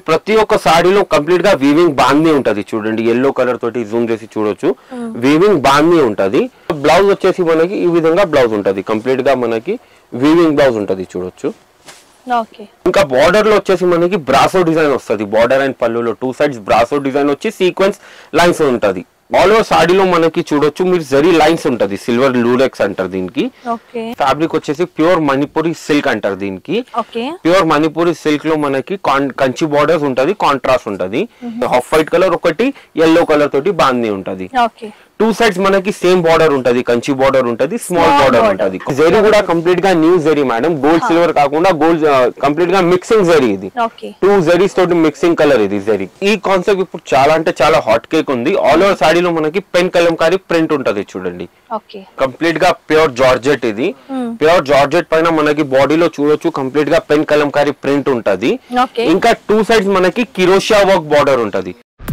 ప్రతి ఒక్క సాడీలో కంప్లీట్ గా వీవింగ్ బాందీ ఉంటది చూడండి ఎల్లో కలర్ తోటి జూమ్ చేసి చూడొచ్చు వీవింగ్ బాందీ ఉంటది బ్లౌజ్ వచ్చేసి మనకి ఈ విధంగా బ్లౌజ్ ఉంటది కంప్లీట్ గా మనకి వీవింగ్ బ్లౌజ్ ఉంటది చూడొచ్చు ఓకే ఇంకా బార్డర్ లో వచ్చేసి మనకి బ్రాసో డిజైన్ వస్తుంది బార్డర్ అండ్ పళ్ళులో టూ సైడ్స్ బ్రాసో డిజైన్ వచ్చి సీక్వెన్స్ లైన్స్ ఉంటది ఆల్ ఓవర్ సాడీలో మనకి చూడొచ్చు మీరు జరీ లైన్స్ ఉంటది సిల్వర్ లూరెక్స్ అంటారు దీనికి ఓకే ఫ్యాబ్రిక్ వచ్చేసి ప్యూర్ మణిపురి సిల్క్ అంటారు దీనికి ఓకే ప్యూర్ మణిపూరి సిల్క్ లో మనకి కాన్- కంచి బార్డర్స్ ఉంటది కాంట్రాస్ట్ ఉంటది హాఫ్ వైట్ కలర్ ఒకటి ఎల్లో కలర్ తోటి బాందీ ఉంటది ఓకే టూ సైడ్స్ మనకి సేమ్ బార్డర్ ఉంటది కంచి బార్డర్ ఉంటది స్మాల్ Small బార్డర్ border. ఉంటది జరీ కూడా కంప్లీట్ గా new zari madam gold silver కాకుండా గోల్డ్ కంప్లీట్ గా మిక్సింగ్ జరీ ఇది ఓకే టూ జరీస్ తోటి మిక్సింగ్ కలర్ ఇది జరీ ఈ కాన్సెప్ట్ ఇప్పుడు చాలా అంటే చాలా హాట్ కేక్ ఉంది ఆల్ ఓవర్ సాడీలో మనకి పెన్ కలంకారీ ప్రింట్ ఉంటది చూడండి ఓకే కంప్లీట్ గా ప్యూర్ జార్జెట్ ఇది ప్యూర్ జార్జెట్ పైన మనకి బాడీలో చూడొచ్చు కంప్లీట్ గా పెన్ కలంకారీ ప్రింట్ ఉంటది ఓకే ఇంకా టూ సైడ్స్ మనకి కిరోషియా వర్క్ బార్డర్ ఉంటది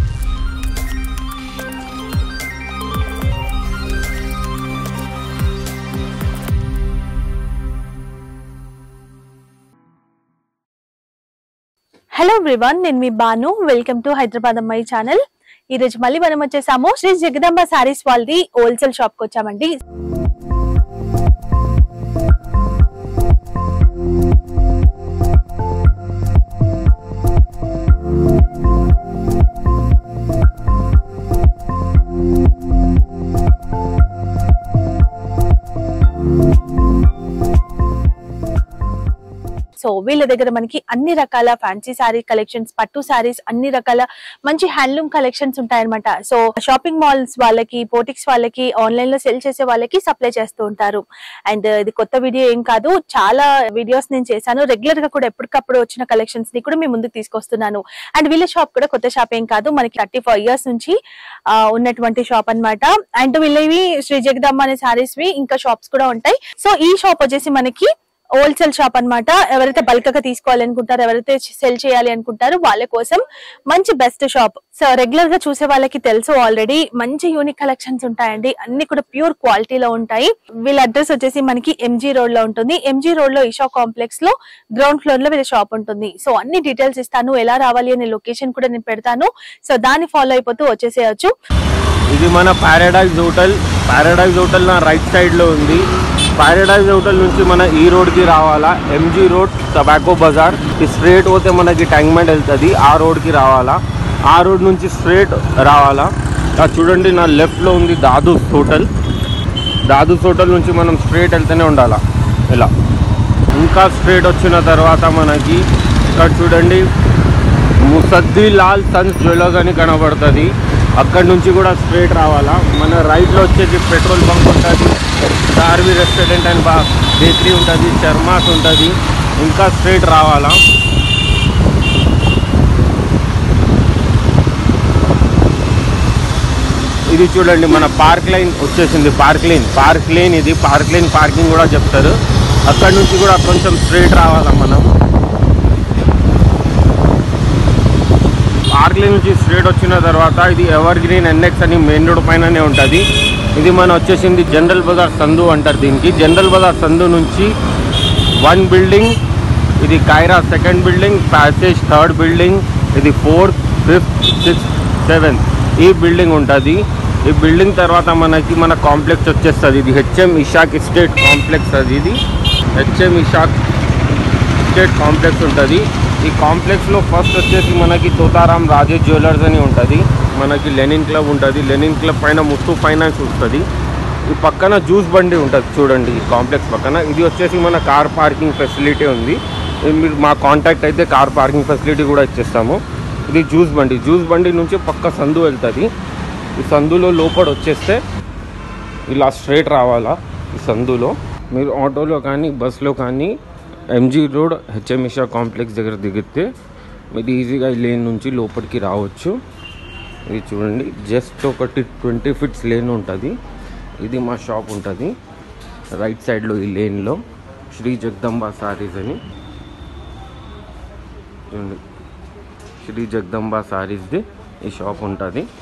హలో ఎవ్రీవన్ నేను మీ బాను వెల్కమ్ టు హైదరాబాద్ అమ్మాయి ఛానల్ ఈ రోజు మళ్ళీ మనం వచ్చేసాము శ్రీ జగదాంబ సారీస్ వాళ్ళది హోల్సేల్ షాప్ కి వచ్చామండి సో వీళ్ళ దగ్గర మనకి అన్ని రకాల ఫ్యాన్సీ శారీ కలెక్షన్స్ పట్టు శారీస్ అన్ని రకాల మంచి హ్యాండ్లూమ్ కలెక్షన్స్ ఉంటాయన్నమాట సో షాపింగ్ మాల్స్ వాళ్ళకి పోటిక్స్ వాళ్ళకి ఆన్లైన్ లో సెల్ చేసే వాళ్ళకి సప్లై చేస్తూ ఉంటారు అండ్ ఇది కొత్త వీడియో ఏం కాదు చాలా వీడియోస్ నేను చేశాను రెగ్యులర్ గా కూడా ఎప్పటికప్పుడు వచ్చిన కలెక్షన్స్ ని కూడా మీ ముందుకు తీసుకొస్తున్నాను అండ్ వీళ్ళ షాప్ కూడా కొత్త షాప్ ఏం కాదు మనకి థర్టీ ఫైవ్ ఇయర్స్ నుంచి ఆ, ఉన్నటువంటి షాప్ అన్నమాట అండ్ వీళ్ళవి శ్రీ జగదాంబ అనే సారీస్ వి ఇంకా షాప్స్ కూడా ఉంటాయి సో ఈ షాప్ వచ్చేసి మనకి హోల్సేల్ షాప్ అన్నమాట ఎవరైతే బల్క్ గా తీసుకోవాలనుకుంటారో ఎవరైతే సెల్ చేయాలి అనుకుంటారో వాళ్ళ కోసం మంచి బెస్ట్ షాప్ సో రెగ్యులర్ గా చూసే వాళ్ళకి తెలుసు ఆల్రెడీ మంచి యూనిక్ కలెక్షన్స్ ఉంటాయండి అన్ని కూడా ప్యూర్ క్వాలిటీలో ఉంటాయి వీళ్ళ అడ్రస్ వచ్చేసి మనకి ఎంజీ రోడ్ లో ఉంటుంది ఎంజీ రోడ్ లో ఇషా కాంప్లెక్స్ లో గ్రౌండ్ ఫ్లోర్ లో వీళ్ళ షాప్ ఉంటుంది సో అన్ని డీటెయిల్స్ ఇస్తాను ఎలా రావాలి అనే లొకేషన్ కూడా నేను పెడతాను సో దాన్ని ఫాలో అయిపోతూ వచ్చేసేయచ్చు ఇది మన పారాడైజ్ హోటల్ పారాడైజ్ హోటల్ నా రైట్ సైడ్ లో ఉంది పారాడైజ్ హోటల్ నుంచి మన ఈ రోడ్ కి రావాలా ఎంజీ రోడ్ టొబాకో బజార్ ఈ స్ట్రేట్ పోతే మనకి ట్యాంక్మెంట్ వెళ్తుంది ఆ రోడ్ కి రావాలా ఆ రోడ్ నుంచి స్ట్రేట్ రావాలా ఆ చూడండి నా లెఫ్ట్ లో ఉంది దాదూస్ హోటల్ దాదూస్ హోటల్ నుంచి మనం స్ట్రేట్ వెళ్తూనే ఉండాలా ఇలా ఇంకా స్ట్రేట్ వచ్చిన తర్వాత మనకి ఇక్కడ చూడండి ముసద్ది లాల్ సన్స్ జ్యువెలర్స్ అని కనబడుతుంది అక్కడ నుంచి కూడా స్ట్రేట్ రావాలా మన రైట్లో వచ్చేసి పెట్రోల్ బంక్ ఉంటుంది ఆర్వీ రెస్టారెంట్ అండ్ బా బేకరీ ఉంటుంది చర్మాస్ ఉంటుంది ఇంకా స్ట్రేట్ రావాలా ఇది చూడండి మన పార్క్ లైన్ వచ్చేసింది పార్క్ లైన్ పార్క్ లైన్ ఇది పార్క్ లైన్ పార్కింగ్ కూడా చెప్తారు అక్కడ నుంచి కూడా కొంచెం స్ట్రేట్ రావాలా మనం పార్క్ లైన్ నుంచి స్ట్రేట్ వచ్చిన తర్వాత ఇది ఎవర్ గ్రీన్ ఎన్ఎక్స్ అని మెయిన్ రోడ్ పైననే ఉంటుంది ఇది మన వచ్చేసింది జనరల్ బజార్ సందు అంటారు దీనికి జనరల్ బజార్ సందు నుంచి వన్ బిల్డింగ్ ఇది కైరా second building passage third building ఇది ఫోర్త్ ఫిఫ్త్ సిక్స్త్ సెవెంత్ ఈ బిల్డింగ్ ఉంటుంది ఈ బిల్డింగ్ తర్వాత మనకి మన కాంప్లెక్స్ వచ్చేస్తుంది ఇది హెచ్ఎం ఇషాక్ ఎస్టేట్ కాంప్లెక్స్ అది ఇది హెచ్ఎం ఇషాక్ ఎస్టేట్ కాంప్లెక్స్ ఉంటుంది ఈ కాంప్లెక్స్లో ఫస్ట్ వచ్చేసి మనకి తోతారాం రాజేష్ జ్యువెలర్స్ అని ఉంటుంది మనకి లెనిన్ క్లబ్ ఉంటుంది లెనిన్ క్లబ్ పైన ముత్తు ఫైనాన్స్ వస్తుంది ఈ పక్కన జ్యూస్ బండి ఉంటుంది చూడండి ఈ కాంప్లెక్స్ పక్కన ఇది వచ్చేసి మన కార్ పార్కింగ్ ఫెసిలిటీ ఉంది ఇది మీరు మా కాంటాక్ట్ అయితే కార్ పార్కింగ్ ఫెసిలిటీ కూడా ఇచ్చేస్తాము ఇది జ్యూస్ బండి జ్యూస్ బండి నుంచి పక్క సందు వెళ్తుంది ఈ సందులో లోపల వచ్చేస్తే ఇలా స్ట్రైట్ రావాలా ఈ సందులో మీరు ఆటోలో కానీ బస్లో కానీ ఎంజీ రోడ్ హెచ్ఎంఇషా కాంప్లెక్స్ దగ్గర దిగితే మీరు ఈజీగా ఈ లేన్ నుంచి లోపలికి రావచ్చు ఇది చూడండి జస్ట్ ఒకటి ట్వంటీ ఫిట్స్ లేన్ ఉంటుంది ఇది మా షాప్ ఉంటుంది రైట్ సైడ్లో ఈ లేన్లో శ్రీ జగదంబ సారీస్ అని చూడండి శ్రీ జగదంబ సారీస్ది ఈ షాప్ ఉంటుంది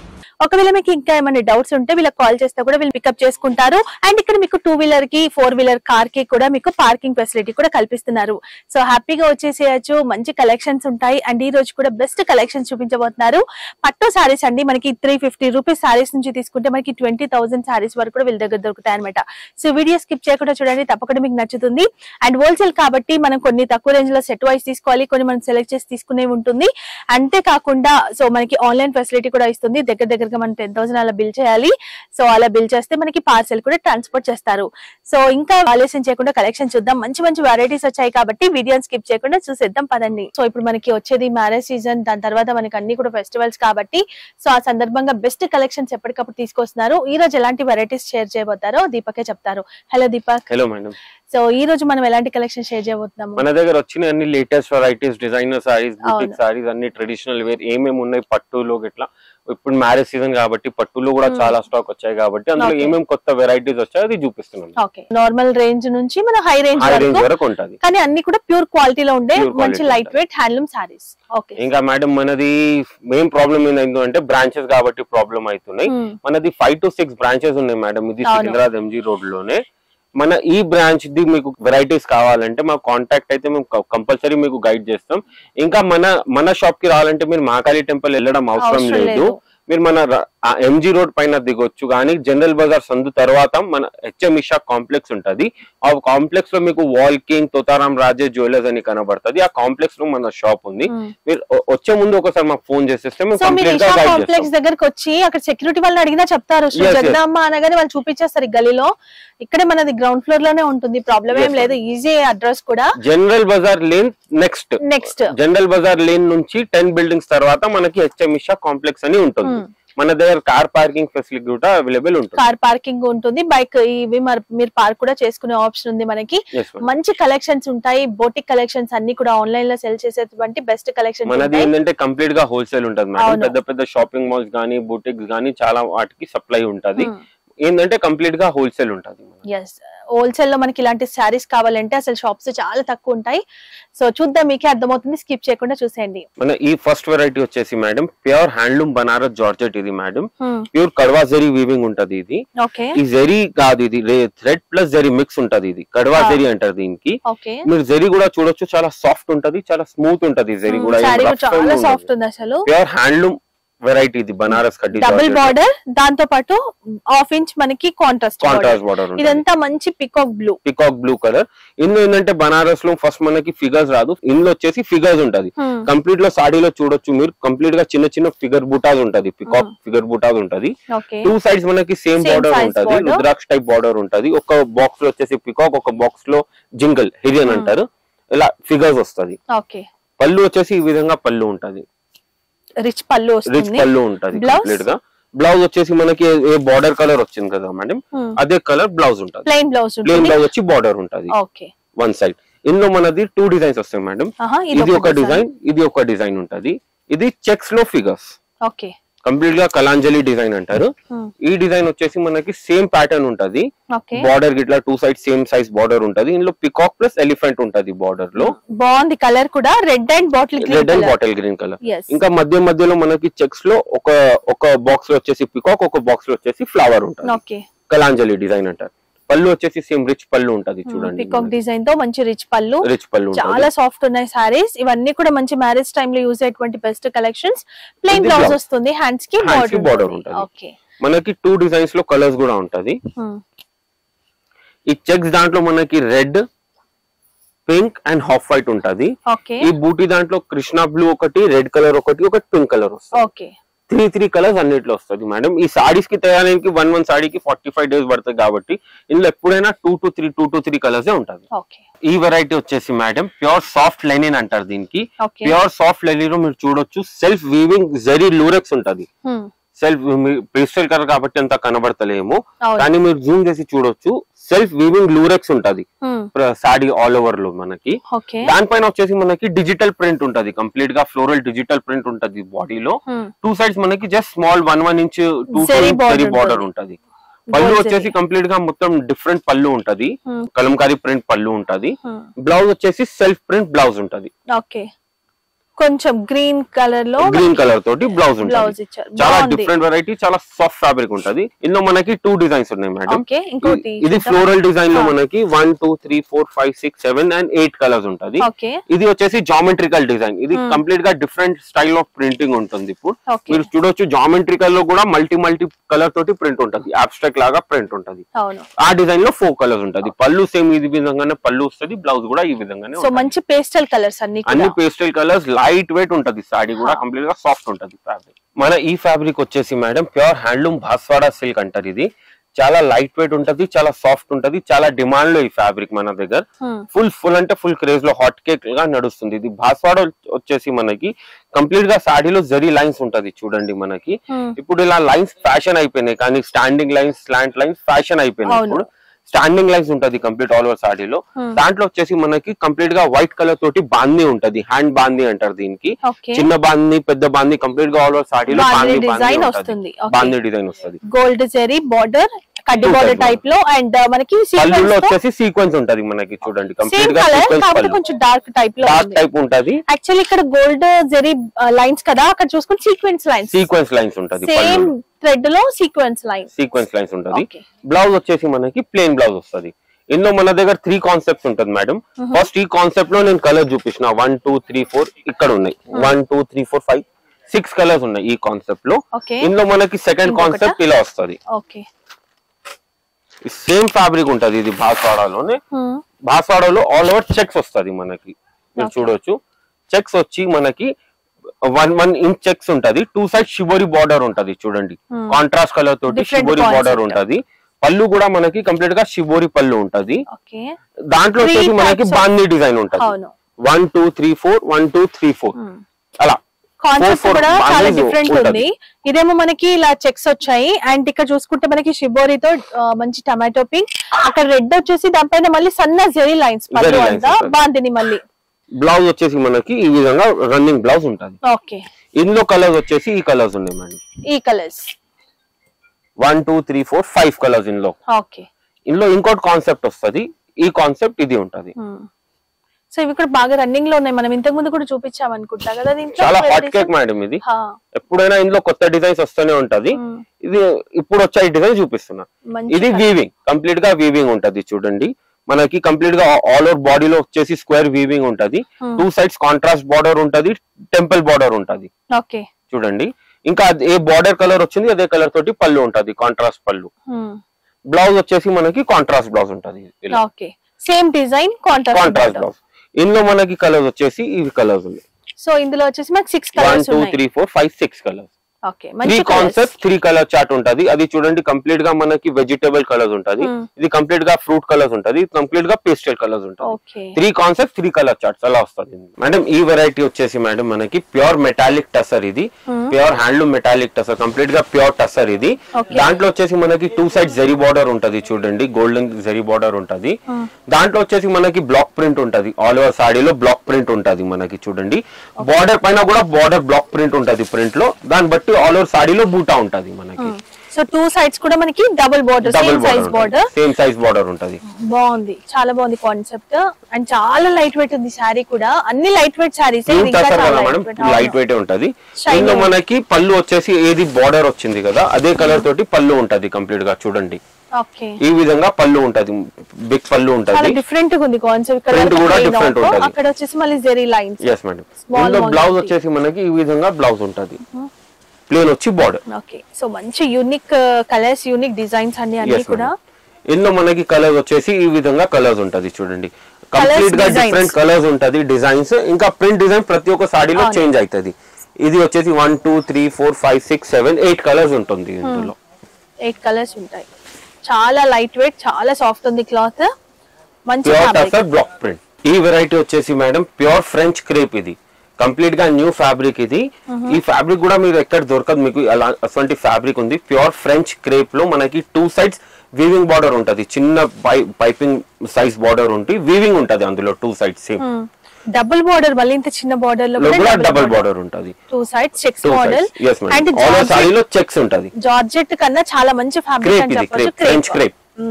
ఒకవేళ మీకు ఇంకా ఏమైనా డౌట్స్ ఉంటే వీళ్ళకి కాల్ చేస్తే కూడా వీళ్ళు పికప్ చేసుకుంటారు అండ్ ఇక్కడ మీకు టూ వీలర్ కి ఫోర్ వీలర్ కార్ కి కూడా మీకు పార్కింగ్ ఫెసిలిటీ కూడా కల్పిస్తున్నారు సో హ్యాపీగా వచ్చేసేయచ్చు మంచి కలెక్షన్స్ ఉంటాయి అండ్ ఈ రోజు కూడా బెస్ట్ కలెక్షన్స్ చూపించబోతున్నారు పట్టు సారీస్ అండి మనకి త్రీ ఫిఫ్టీ రూపీస్ సారీస్ నుంచి తీసుకుంటే మనకి ట్వంటీ థౌసండ్ సారీస్ వరకు కూడా వీళ్ళ దగ్గర దొరుకుతాయి అనమాట సో వీడియో స్కిప్ చేయకుండా చూడండి తప్పకుండా మీకు నచ్చుతుంది అండ్ హోల్సేల్ కాబట్టి మనం కొన్ని తక్కువ రేంజ్ లో సెట్ వైస్ తీసుకోవాలి కొన్ని మనం సెలెక్ట్ చేసి తీసుకునే ఉంటుంది అంతేకాకుండా సో మనకి ఆన్లైన్ ఫెసిలిటీ కూడా ఇస్తుంది దగ్గర దగ్గరగా మనం టెన్ థౌసండ్ అలా బిల్ చేయాలి సో అలా బిల్ చేస్తే మనకి పార్సెల్ కూడా ట్రాన్స్పోర్ట్ చేస్తారు సో ఇంకా ఆలస్యం చేయకుండా కలెక్షన్ చూద్దాం మంచి మంచి వెరైటీస్ వచ్చాయి కాబట్టి వీడియోని స్కిప్ చేయకుండా చూసేద్దాం పదండి సో ఇప్పుడు మనకి వచ్చేది మ్యారేజ్ సీజన్ దాని తర్వాత మనకి అన్ని కూడా ఫెస్టివల్స్ కాబట్టి సో ఆ సందర్భంగా బెస్ట్ కలెక్షన్స్ ఎప్పటికప్పుడు తీసుకొస్తున్నారు ఈ రోజు ఎలాంటి వెరైటీస్ షేర్ చేయబోతారో దీపకే చెప్తారు hello Deepak hello madam so ఈ రోజు మనం ఎలాంటి కలెక్షన్ షేర్ చేయబోతున్నాము మన దగ్గర వచ్చిన అన్ని లేటెస్ట్ వెరైటీస్ డిజైనర్ సారీస్ అవును. బుటిక్ సారీస్ అన్ని ట్రెడిషనల్ వేర్ ఏమేమి ఉన్నాయి పట్టులో ఇట్లా ఇప్పుడు మ్యారేజ్ సీజన్ కాబట్టి పట్టులో కూడా Hmm. చాలా స్టాక్ వచ్చాయి కాబట్టి అందులో Okay. ఏమేమి కొత్త వెరైటీస్ వచ్చాయో అది చూపిస్తున్నాం ఓకే నార్మల్ రేంజ్ నుంచి మన హై రేంజ్ హై రేంజ్ వరకు వరకు ఉంటది కానీ అన్ని కూడా ప్యూర్ క్వాలిటీలో ఉండే Pure మంచి quality లైట్ ఉంటాయి. వెయిట్ హ్యాండ్లూమ్ సారీస్ ఓకే ఇంకా మేడం మనది మెయిన్ ప్రాబ్లం ఏంటంటే అంటే బ్రాంచెస్ కాబట్టి ప్రాబ్లం అవుతున్నాయి మనది ఫైవ్ టు సిక్స్ బ్రాంచెస్ ఉన్నాయి మేడం ఇది అవును. సికింద్రాబాద్ ఎంజీ రోడ్ లోనే మన ఈ బ్రాంచ్ ది మీకు వెరైటీస్ కావాలంటే మా కాంటాక్ట్ అయితే మేము కంపల్సరీ మీకు గైడ్ చేస్తాం ఇంకా మన మన షాప్ కి రావాలంటే మీరు మహాకాళి టెంపుల్ వెళ్ళడం అవసరం అవసరం లేదు లేదు మీరు మన ఎంజీ రోడ్ పైన దిగొచ్చు కానీ జనరల్ బజార్ సందు తర్వాత మన హెచ్ఎం ఇషా కాంప్లెక్స్ ఉంటది ఆ కాంప్లెక్స్ లో మీకు వాల్ కింగ్ తోతారాం రాజే జ్యువెలర్స్ అని కనబడుతుంది ఆ కాంప్లెక్స్ లో మన షాప్ ఉంది మీరు వ- వచ్చే ముందు ఒకసారి మాకు ఫోన్ చేసేస్తే మేము సో మీరు కంప్లీట్ గా ఇషా గైడ్ కాంప్లెక్స్ చేస్తాం దగ్గరకు వచ్చి అక్కడ సెక్యూరిటీ వాళ్ళని అడిగినా చెప్తారు శ్రీ Yes, yes. జగదాంబ అనగానే వాళ్ళు చూపించేస్తారు ఈ గలీలో ఇక్కడే మనది గ్రౌండ్ ఫ్లోర్ లోనే ఉంటుంది ప్రాబ్లం ఏం Yes, లేదు ఈజీ అడ్రస్ కూడా general Bazar lane next next general Bazar lane నుంచి టెన్ బిల్డింగ్స్ తర్వాత మనకి హెచ్ఎం ఇషా కాంప్లెక్స్ అని ఉంటుంది మన దగ్గర కార్ పార్కింగ్ ఫెసిలిటీ కూడా అవైలబుల్ ఉంటుంది కార్ పార్కింగ్ ఉంటుంది బైక్ ఇవి మరి మీరు పార్క్ కూడా చేసుకునే ఆప్షన్ ఉంది మనకి Yes, ma'am. మంచి కలెక్షన్స్ ఉంటాయి బోటిక్ కలెక్షన్స్ అన్ని కూడా ఆన్లైన్ లో సెల్ చేసేటువంటి బెస్ట్ కలెక్షన్స్ మనది ఉంటాయి ఏంటంటే కంప్లీట్ గా హోల్సేల్ ఉంటది మేడం అవును. పెద్ద పెద్ద షాపింగ్ మాల్స్ గానీ బూటిక్స్ గానీ చాలా వాటికి సప్లై ఉంటది Hmm. ఏంటంటే కంప్లీట్ గా హోల్సేల్ ఉంటది ఎస్ హోల్సేల్ లో మనకి ఇలాంటి శారీస్ కావాలంటే అసలు షాప్స్ చాలా తక్కువ ఉంటాయి సో చూద్దాం మీకే అర్థమవుతుంది స్కిప్ చేయకుండా చూసేయండి మన ఈ ఫస్ట్ వెరైటీ వచ్చేసి madam pure handloom Banaras georgette ఇది madam pure kadwa zari weaving ఉంటది ఇది ఓకే ఈ జరీ కాదు ఇది థ్రెడ్ ప్లస్ జరీ మిక్స్ ఉంటది ఇది కడవా Ah. జరీ అంటారు దీనికి ఓకే మీరు జరీ కూడా చూడొచ్చు చాలా సాఫ్ట్ ఉంటది చాలా స్మూత్ ఉంటది జరీ కూడా శారీ చాలా సాఫ్ట్ ఉంది అసలు ప్యూర్ హ్యాండ్లూమ్ వెరైటీ ఇది బనారస్ కడ్డీ డబుల్ బార్డర్ దాంతో పాటు హాఫ్ ఇంచ్ మనకి కాంట్రాస్ట్ కాంట్రాస్ట్ బార్డర్ ఉంటుంది ఇదంతా మంచి peacock blue peacock blue colour ఇందులో ఏంటంటే బనారస్ లో ఫస్ట్ మనకి ఫిగర్స్ రాదు ఇందులో వచ్చేసి ఫిగర్స్ ఉంటది కంప్లీట్ లో సాడీలో చూడొచ్చు మీరు కంప్లీట్ గా చిన్న చిన్న ఫిగర్ బుటాస్ ఉంటది పికాక్ ఫిగర్ బుటాస్ ఉంటది ఓకే టూ సైడ్స్ మనకి సేమ్ Same బార్డర్ size ఉంటది border. రుద్రాక్ష టైప్ బార్డర్ ఉంటది ఒక బాక్స్ లో వచ్చేసి పికాక్ ఒక బాక్స్ లో జింగల్ హిరియన్ Hmm. అంటారు ఇలా ఫిగర్స్ వస్తది ఓకే పళ్ళు వచ్చేసి ఈ విధంగా పళ్ళు ఉంటది రిచ్ పళ్ళు రిచ్ వస్తుంది పళ్ళు ఉంటది Blouse? కంప్లీట్ గా బ్లౌజ్ వచ్చేసి మనకి ఏ బార్డర్ కలర్ వచ్చింది కదా మేడం అదే కలర్ బ్లౌజ్ ఉంటది ప్లెయిన్ బ్లౌజ్ ప్లేన్ ఉంటుంది బ్లౌజ్ వచ్చి బార్డర్ ఉంటది ఓకే వన్ సైడ్ ఇందులో మనది టూ డిజైన్స్ వస్తాయి మేడం ఆహా, ఇది ఒక డిజైన్ ఇది ఒక డిజైన్ ఉంటది ఇది చెక్స్ లో ఫిగర్స్ ఓకే కంప్లీట్ గా కలాంజలి డిజైన్ అంటారు ఈ డిజైన్ వచ్చేసి మనకి సేమ్ ప్యాటర్న్ ఉంటది ఓకే బార్డర్ గిట్లా two side same size border ఉంటది ఇందులో పికాక్ ప్లస్ ఎలిఫెంట్ ఉంటది బార్డర్ లో బాగుంది కలర్ కూడా red and bottle red green and colour bottle green colour ఎస్ ఇంకా మధ్య మధ్యలో మనకి చెక్స్ లో ఒక ఒక బాక్స్ లో వచ్చేసి పికాక్ ఒక బాక్స్ లో వచ్చేసి ఫ్లవర్ ఉంటది ఓకే కలాంజలి డిజైన్ అంటారు పళ్ళు వచ్చేసి సేమ్ రిచ్ పళ్ళు ఉంటది చూడండి పికాక్ డిజైన్ తో మంచి రిచ్ పళ్ళు రిచ్ పళ్ళు చాలా ఉంటది సాఫ్ట్ ఉన్నాయి సారీస్ ఇవన్నీ కూడా మంచి మ్యారేజ్ టైమ్ లో యూజ్ అయ్యేటువంటి బెస్ట్ కలెక్షన్స్ ప్లెయిన్ ఇది బ్లౌజ్ blouse. వస్తుంది హ్యాండ్స్ కి Hands కి border బార్డర్ ఉంటది. ఓకే మనకి టూ డిజైన్స్ లో కలర్స్ కూడా ఉంటది ఈ చెక్స్ దాంట్లో మనకి red pink and half white ఉంటది ఓకే ఈ బూటీ దాంట్లో కృష్ణ బ్లూ ఒకటి రెడ్ కలర్ ఒకటి ఒకటి పింక్ కలర్ వస్తుంది ఓకే త్రీ త్రీ కలర్స్ అన్నిట్లో వస్తుంది మేడం ఈ సారీస్ కి తయారీకి వన్ వన్ సాడీకి ఫార్టీ ఫైవ్ డేస్ పడుతుంది కాబట్టి ఇందులో ఎప్పుడైనా two to three two to three colours ఉంటది ఓకే ఈ వెరైటీ వచ్చేసి మేడం ప్యూర్ సాఫ్ట్ లెనిన్ అంటారు దీనికి ఓకే ప్యూర్ సాఫ్ట్ లెనిన్ మీరు చూడొచ్చు సెల్ఫ్ వీవింగ్ జరీ లూరెక్స్ ఉంటది సెల్ఫ్ పేస్టల్ కలర్ కాబట్టి అంత కనబడతలేము అవును. కానీ మీరు జూమ్ చేసి చూడొచ్చు సెల్ఫ్ వీవింగ్ లూరెక్స్ ఉంటది సాడీ ఆల్ ఓవర్ లో మనకి ఓకే దానిపైన వచ్చేసి మనకి డిజిటల్ ప్రింట్ ఉంటది కంప్లీట్ గా ఫ్లోరల్ డిజిటల్ ప్రింట్ ఉంటది బాడీలో టూ సైడ్స్ మనకి just small one one inch two Zari border zari border ఉంటుంది. ఉంటది పళ్ళు Gold వచ్చేసి zari. కంప్లీట్ గా మొత్తం డిఫరెంట్ పళ్ళు ఉంటది Hmm. కలంకారీ ప్రింట్ పళ్ళు ఉంటది బ్లౌజ్ వచ్చేసి సెల్ఫ్ ప్రింట్ బ్లౌజ్ ఉంటది ఓకే కొంచెం గ్రీన్ కలర్ లో గ్రీన్ కలర్ తోటి బ్లౌజ్ బ్లౌజ్ ఉంటుంది ఇచ్చారు చాలా బాగుంది. డిఫరెంట్ వెరైటీ చాలా సాఫ్ట్ ఫ్యాబ్రిక్ ఉంటది ఇందులో మనకి టూ డిజైన్స్ ఉన్నాయి మేడం ఓకే ఇంకోటి ఇది ఫ్లోరల్ డిజైన్ లో మనకి one two three four five six seven and eight colours ఉంటది ఓకే ఇది వచ్చేసి జామెట్రికల్ డిజైన్ ఇది కంప్లీట్ గా డిఫరెంట్ స్టైల్ ఆఫ్ ప్రింటింగ్ ఉంటుంది ఇప్పుడు ఓకే మీరు చూడొచ్చు జామెట్రికల్ లో కూడా మల్టీ మల్టీ కలర్ తోటి ప్రింట్ ఉంటది అబ్స్ట్రాక్ట్ లాగా ప్రింట్ ఉంటది అవును ఆ డిజైన్ లో ఫోర్ కలర్స్ ఉంటది పళ్ళు సేమ్ ఇది విధంగానే పళ్ళు వస్తుంది బ్లౌజ్ కూడా ఈ విధంగానే సో ఉంటది. మంచి పేస్టల్ కలర్స్ అన్ని అన్ని కూడా పేస్టల్ కలర్స్ లైట్ వెయిట్ ఉంటది సాడీ కూడా కంప్లీట్ గా సాఫ్ట్ ఉంటది ఫ్యాబ్రిక్ మన ఈ ఫ్యాబ్రిక్ వచ్చేసి madam pure handloom Bhaswada silk అంటారు ఇది చాలా లైట్ వెయిట్ ఉంటది చాలా సాఫ్ట్ ఉంటది చాలా డిమాండ్ లో ఈ ఫ్యాబ్రిక్ మన దగ్గర Hmm. ఫుల్ ఫుల్ అంటే ఫుల్ క్రేజ్ లో హాట్ కేక్ గా నడుస్తుంది ఇది భాస్వాడ వచ్చేసి మనకి కంప్లీట్ గా సాడీలో జరీ లైన్స్ ఉంటది చూడండి మనకి Hmm. ఇప్పుడు ఇలా లైన్స్ ఫ్యాషన్ అయిపోయినాయి కానీ standing lines slant lines fashion అయిపోయినాయి అవును. ఇప్పుడు స్టాండింగ్ లైన్స్ ఉంటది కంప్లీట్ ఆల్ ఓవర్ సాడీలో దాంట్లో వచ్చేసి మనకి కంప్లీట్ గా వైట్ కలర్ తోటి బాందీ ఉంటది హ్యాండ్ బాందీ అంటారు దీనికి ఓకే చిన్న బాందీ పెద్ద బాందీ కంప్లీట్ గా ఆల్ ఓవర్ సాడీలో బాందీ బాందీ design బాందీ వస్తుంది. ఉంటది Okay. బాందీ డిజైన్ వస్తుంది గోల్డ్ జెరీ బార్డర్ కడ్డీ Two బార్డర్ side టైప్ లో అండ్ మనకి పళ్ళులో వచ్చేసి సీక్వెన్స్ ఉంటది మనకి చూడండి సేమ్ కంప్లీట్ గా కలర్ సీక్వెన్స్ కాకపోతే పళ్ళు కొంచెం డార్క్ టైప్ లో డార్క్ టైప్ ఉంటది యాక్చువల్లీ ఇక్కడ గోల్డ్ జెరీ లైన్స్ కదా అక్కడ చూసుకుంటే సీక్వెన్స్ లైన్స్ సీక్వెన్స్ లైన్స్ ఉంటది సేమ్ థ్రెడ్ లో సీక్వెన్స్ లైన్ సీక్వెన్స్ లైన్స్ ఉంటది Okay. బ్లౌజ్ వచ్చేసి మనకి ప్లేన్ బ్లౌజ్ వస్తది ఇందులో మన దగ్గర త్రీ కాన్సెప్ట్స్ ఉంటది మేడం ఫస్ట్ ఈ కాన్సెప్ట్ లో నేను కలర్ చూపించిన వన్ టూ త్రీ ఫోర్ ఇక్కడ ఉన్నాయి one two three four five six colours ఉన్నాయి ఈ కాన్సెప్ట్ లో Okay. ఇందులో మనకి సెకండ్ ఇంకొకటా? కాన్సెప్ట్ ఇలా వస్తది ఓకే సేమ్ ఫ్యాబ్రిక్ ఉంటది ఇది బాస్వాడాలోనే బాస్వాడాలో ఆల్ ఓవర్ చెక్స్ వస్తది మనకి మీరు Okay. చూడొచ్చు చెక్స్ వచ్చి మనకి వన్ వన్ ఇంచ్ చెక్స్ ఉంటది టూ సైడ్ షిబోరి బార్డర్ ఉంటది చూడండి Hmm. కాంట్రాస్ట్ కలర్ తోటి Different షిబోరి బార్డర్ concept. ఉంటది పళ్ళు కూడా మనకి కంప్లీట్ గా షిబోరి పళ్ళు ఉంటది ఓకే దాంట్లో Three వచ్చేసి మనకి types of- బాందీ డిజైన్ ఉంటది అవును. One two three four one two three four అలా కాన్సెప్ట్ Four, four కూడా చాలా bundles డిఫరెంట్ ఉంటది. ఉంది ఇదేమో మనకి ఇలా చెక్స్ వచ్చాయి అండ్ ఇక్కడ చూసుకుంటే మనకి షిబోరితో ఆ, మంచి టమాటో పింక్ అక్కడ రెడ్ వచ్చేసి దానిపైన మళ్ళీ సన్న జెరీ లైన్స్ పళ్ళు Zeri lines అంతా ఉంటది. బాందిని మళ్ళీ బ్లౌజ్ వచ్చేసి మనకి ఈ విధంగా రన్నింగ్ బ్లౌజ్ ఉంటది ఓకే ఇందులో కలర్స్ వచ్చేసి ఈ కలర్స్ ఉన్నాయి మేడం ఈ colours one two three four five colours ఇందులో ఓకే ఇందులో ఇంకోటి కాన్సెప్ట్ వస్తది ఈ కాన్సెప్ట్ ఇది ఉంటది సో ఇవి కూడా బాగా రన్నింగ్ లో ఉన్నాయి మనం ఇంతకు ముందు కూడా చూపించాం అనుకుంటా కదా దీంట్లో చాలా హాట్ varieties? కేక్ మేడం ఇది హా, ఎప్పుడైనా ఇందులో కొత్త డిజైన్స్ వస్తూనే ఉంటది Hmm. ఇది ఇప్పుడు వచ్చే డిజైన్ చూపిస్తున్నా మంచి ఇది వీవింగ్ కంప్లీట్ గా వీవింగ్ ఉంటది చూడండి మనకి కంప్లీట్ గా ఆల్ ఓవర్ బాడీలో వచ్చేసి స్క్వేర్ వీవింగ్ ఉంటది Hmm. Two sides contrast border ఉంటది టెంపుల్ బార్డర్ ఉంటది ఓకే చూడండి ఇంకా అది ఏ బార్డర్ కలర్ వచ్చింది అదే కలర్ తోటి పళ్ళు ఉంటది కాంట్రాస్ట్ పళ్ళు బ్లౌజ్ వచ్చేసి మనకి కాంట్రాస్ట్ బ్లౌజ్ ఉంటది okay same design contrast contrast blouse ఇందులో మనకి కలర్స్ వచ్చేసి ఇవి కలర్స్ ఉన్నాయి సో ఇందులో వచ్చేసి మనకి సిక్స్ వన్ కలర్స్ టూ ఉన్నాయి three four five six colours okay three మంచి కాన్సెప్ట్ త్రీ కలర్ చార్ట్ ఉంటది అది చూడండి కంప్లీట్ గా మనకి వెజిటేబుల్ కలర్స్ ఉంటది Hmm. ఇది కంప్లీట్ గా ఫ్రూట్ కలర్స్ ఉంటది కంప్లీట్ గా పేస్టల్ కలర్స్ ఉంటది okay three concept three colour charts అలా వస్తుంది మేడం ఈ వెరైటీ వచ్చేసి మేడం మనకి ప్యూర్ మెటాలిక్ టసర్ ఇది pure handloom metallic tussar complete గా ప్యూర్ టసర్ ఇది Okay. దాంట్లో వచ్చేసి మనకి టూ సైడ్ జరీ బార్డర్ ఉంటది చూడండి గోల్డెన్ జరీ బార్డర్ ఉంటది దాంట్లో వచ్చేసి మనకి బ్లాక్ ప్రింట్ ఉంటది ఆల్ ఓవర్ సాడీలో బ్లాక్ ప్రింట్ ఉంటది మనకి చూడండి బార్డర్ పైన కూడా బార్డర్ బ్లాక్ ప్రింట్ ఉంటది ప్రింట్ లో దాన్ని బట్టి ఆల్ ఓవర్ సాడీలో బూటా ఉంటది మనకి సో టూ సైడ్స్ కూడా మనకి double border double same size border border same size border ఉంటది బాగుంది చాలా బాగుంది కాన్సెప్ట్ అండ్ చాలా లైట్ వెయిట్ ఉంది శారీ కూడా అన్ని light weight saris pure tussar కదా మేడం లైట్ వెయిట్ ఉంటది Shiny ఇందులో మనకి పళ్ళు వచ్చేసి ఏది బార్డర్ వచ్చింది కదా అదే కలర్ తోటి పళ్ళు ఉంటది కంప్లీట్ గా చూడండి ఓకే ఈ విధంగా పళ్ళు ఉంటది బిగ్ పళ్ళు చాలా ఉంటది డిఫరెంట్ గా ఉంది కాన్సెప్ట్ Print కూడా different ఉంటది. అక్కడ వచ్చేసి మళ్ళీ zari lines yes madam Small ఇందులో one బ్లౌజ్ ఉంది. వచ్చేసి మనకి ఈ విధంగా బ్లౌజ్ ఉంటది ప్లేన్ వచ్చి బార్డర్ ఓకే సో మంచి యూనిక్ కలర్స్ యూనిక్ డిజైన్స్ అన్ని అన్ని ఎస్ కూడా ఇందులో మనకి కలర్స్ వచ్చేసి ఈ విధంగా కలర్స్ ఉంటది చూడండి కంప్లీట్ గా designs. డిఫరెంట్ కలర్స్ ఉంటది డిజైన్స్ ఇంకా ప్రింట్ డిజైన్ ప్రతి ఒక్క సాడీలో అవును. చేంజ్ అవుతది ఇది వచ్చేసి one two three four five six seven eight colours ఉంటుంది ఇందులో ఎయిట్ కలర్స్ ఉంటాయి చాలా లైట్ వెయిట్ చాలా సాఫ్ట్ ఉంది క్లాత్ మంచి pure fabric tussar block print ఈ వెరైటీ వచ్చేసి మేడం ప్యూర్ ఫ్రెంచ్ క్రేప్ ఇది కంప్లీట్ గా న్యూ ఫ్యాబ్రిక్ ఇది ఈ ఫ్యాబ్రిక్ కూడా మీరు ఎక్కడ దొరకదు మీకు అలా అటువంటి ఫ్యాబ్రిక్ ఉంది ప్యూర్ ఫ్రెంచ్ క్రేప్ లో మనకి టూ సైడ్స్ వీవింగ్ బార్డర్ ఉంటది చిన్న పైపింగ్ సైజ్ బార్డర్ ఉంటే వీవింగ్ ఉంటది అందులో two sides same double border మళ్ళీ ఇంత చిన్న బార్డర్ లో కూడా డబుల్ బార్డర్ ఉంటది two sides checks two model sides yes and madam all సారీలో చెక్స్ ఉంటది జార్జెట్ కన్నా చాలా మంచి ఫ్యాబ్రిక్ క్రేప్ అని ఇది చెప్పొచ్చు క్రేప్ ఫ్రెంచ్ క్రేప్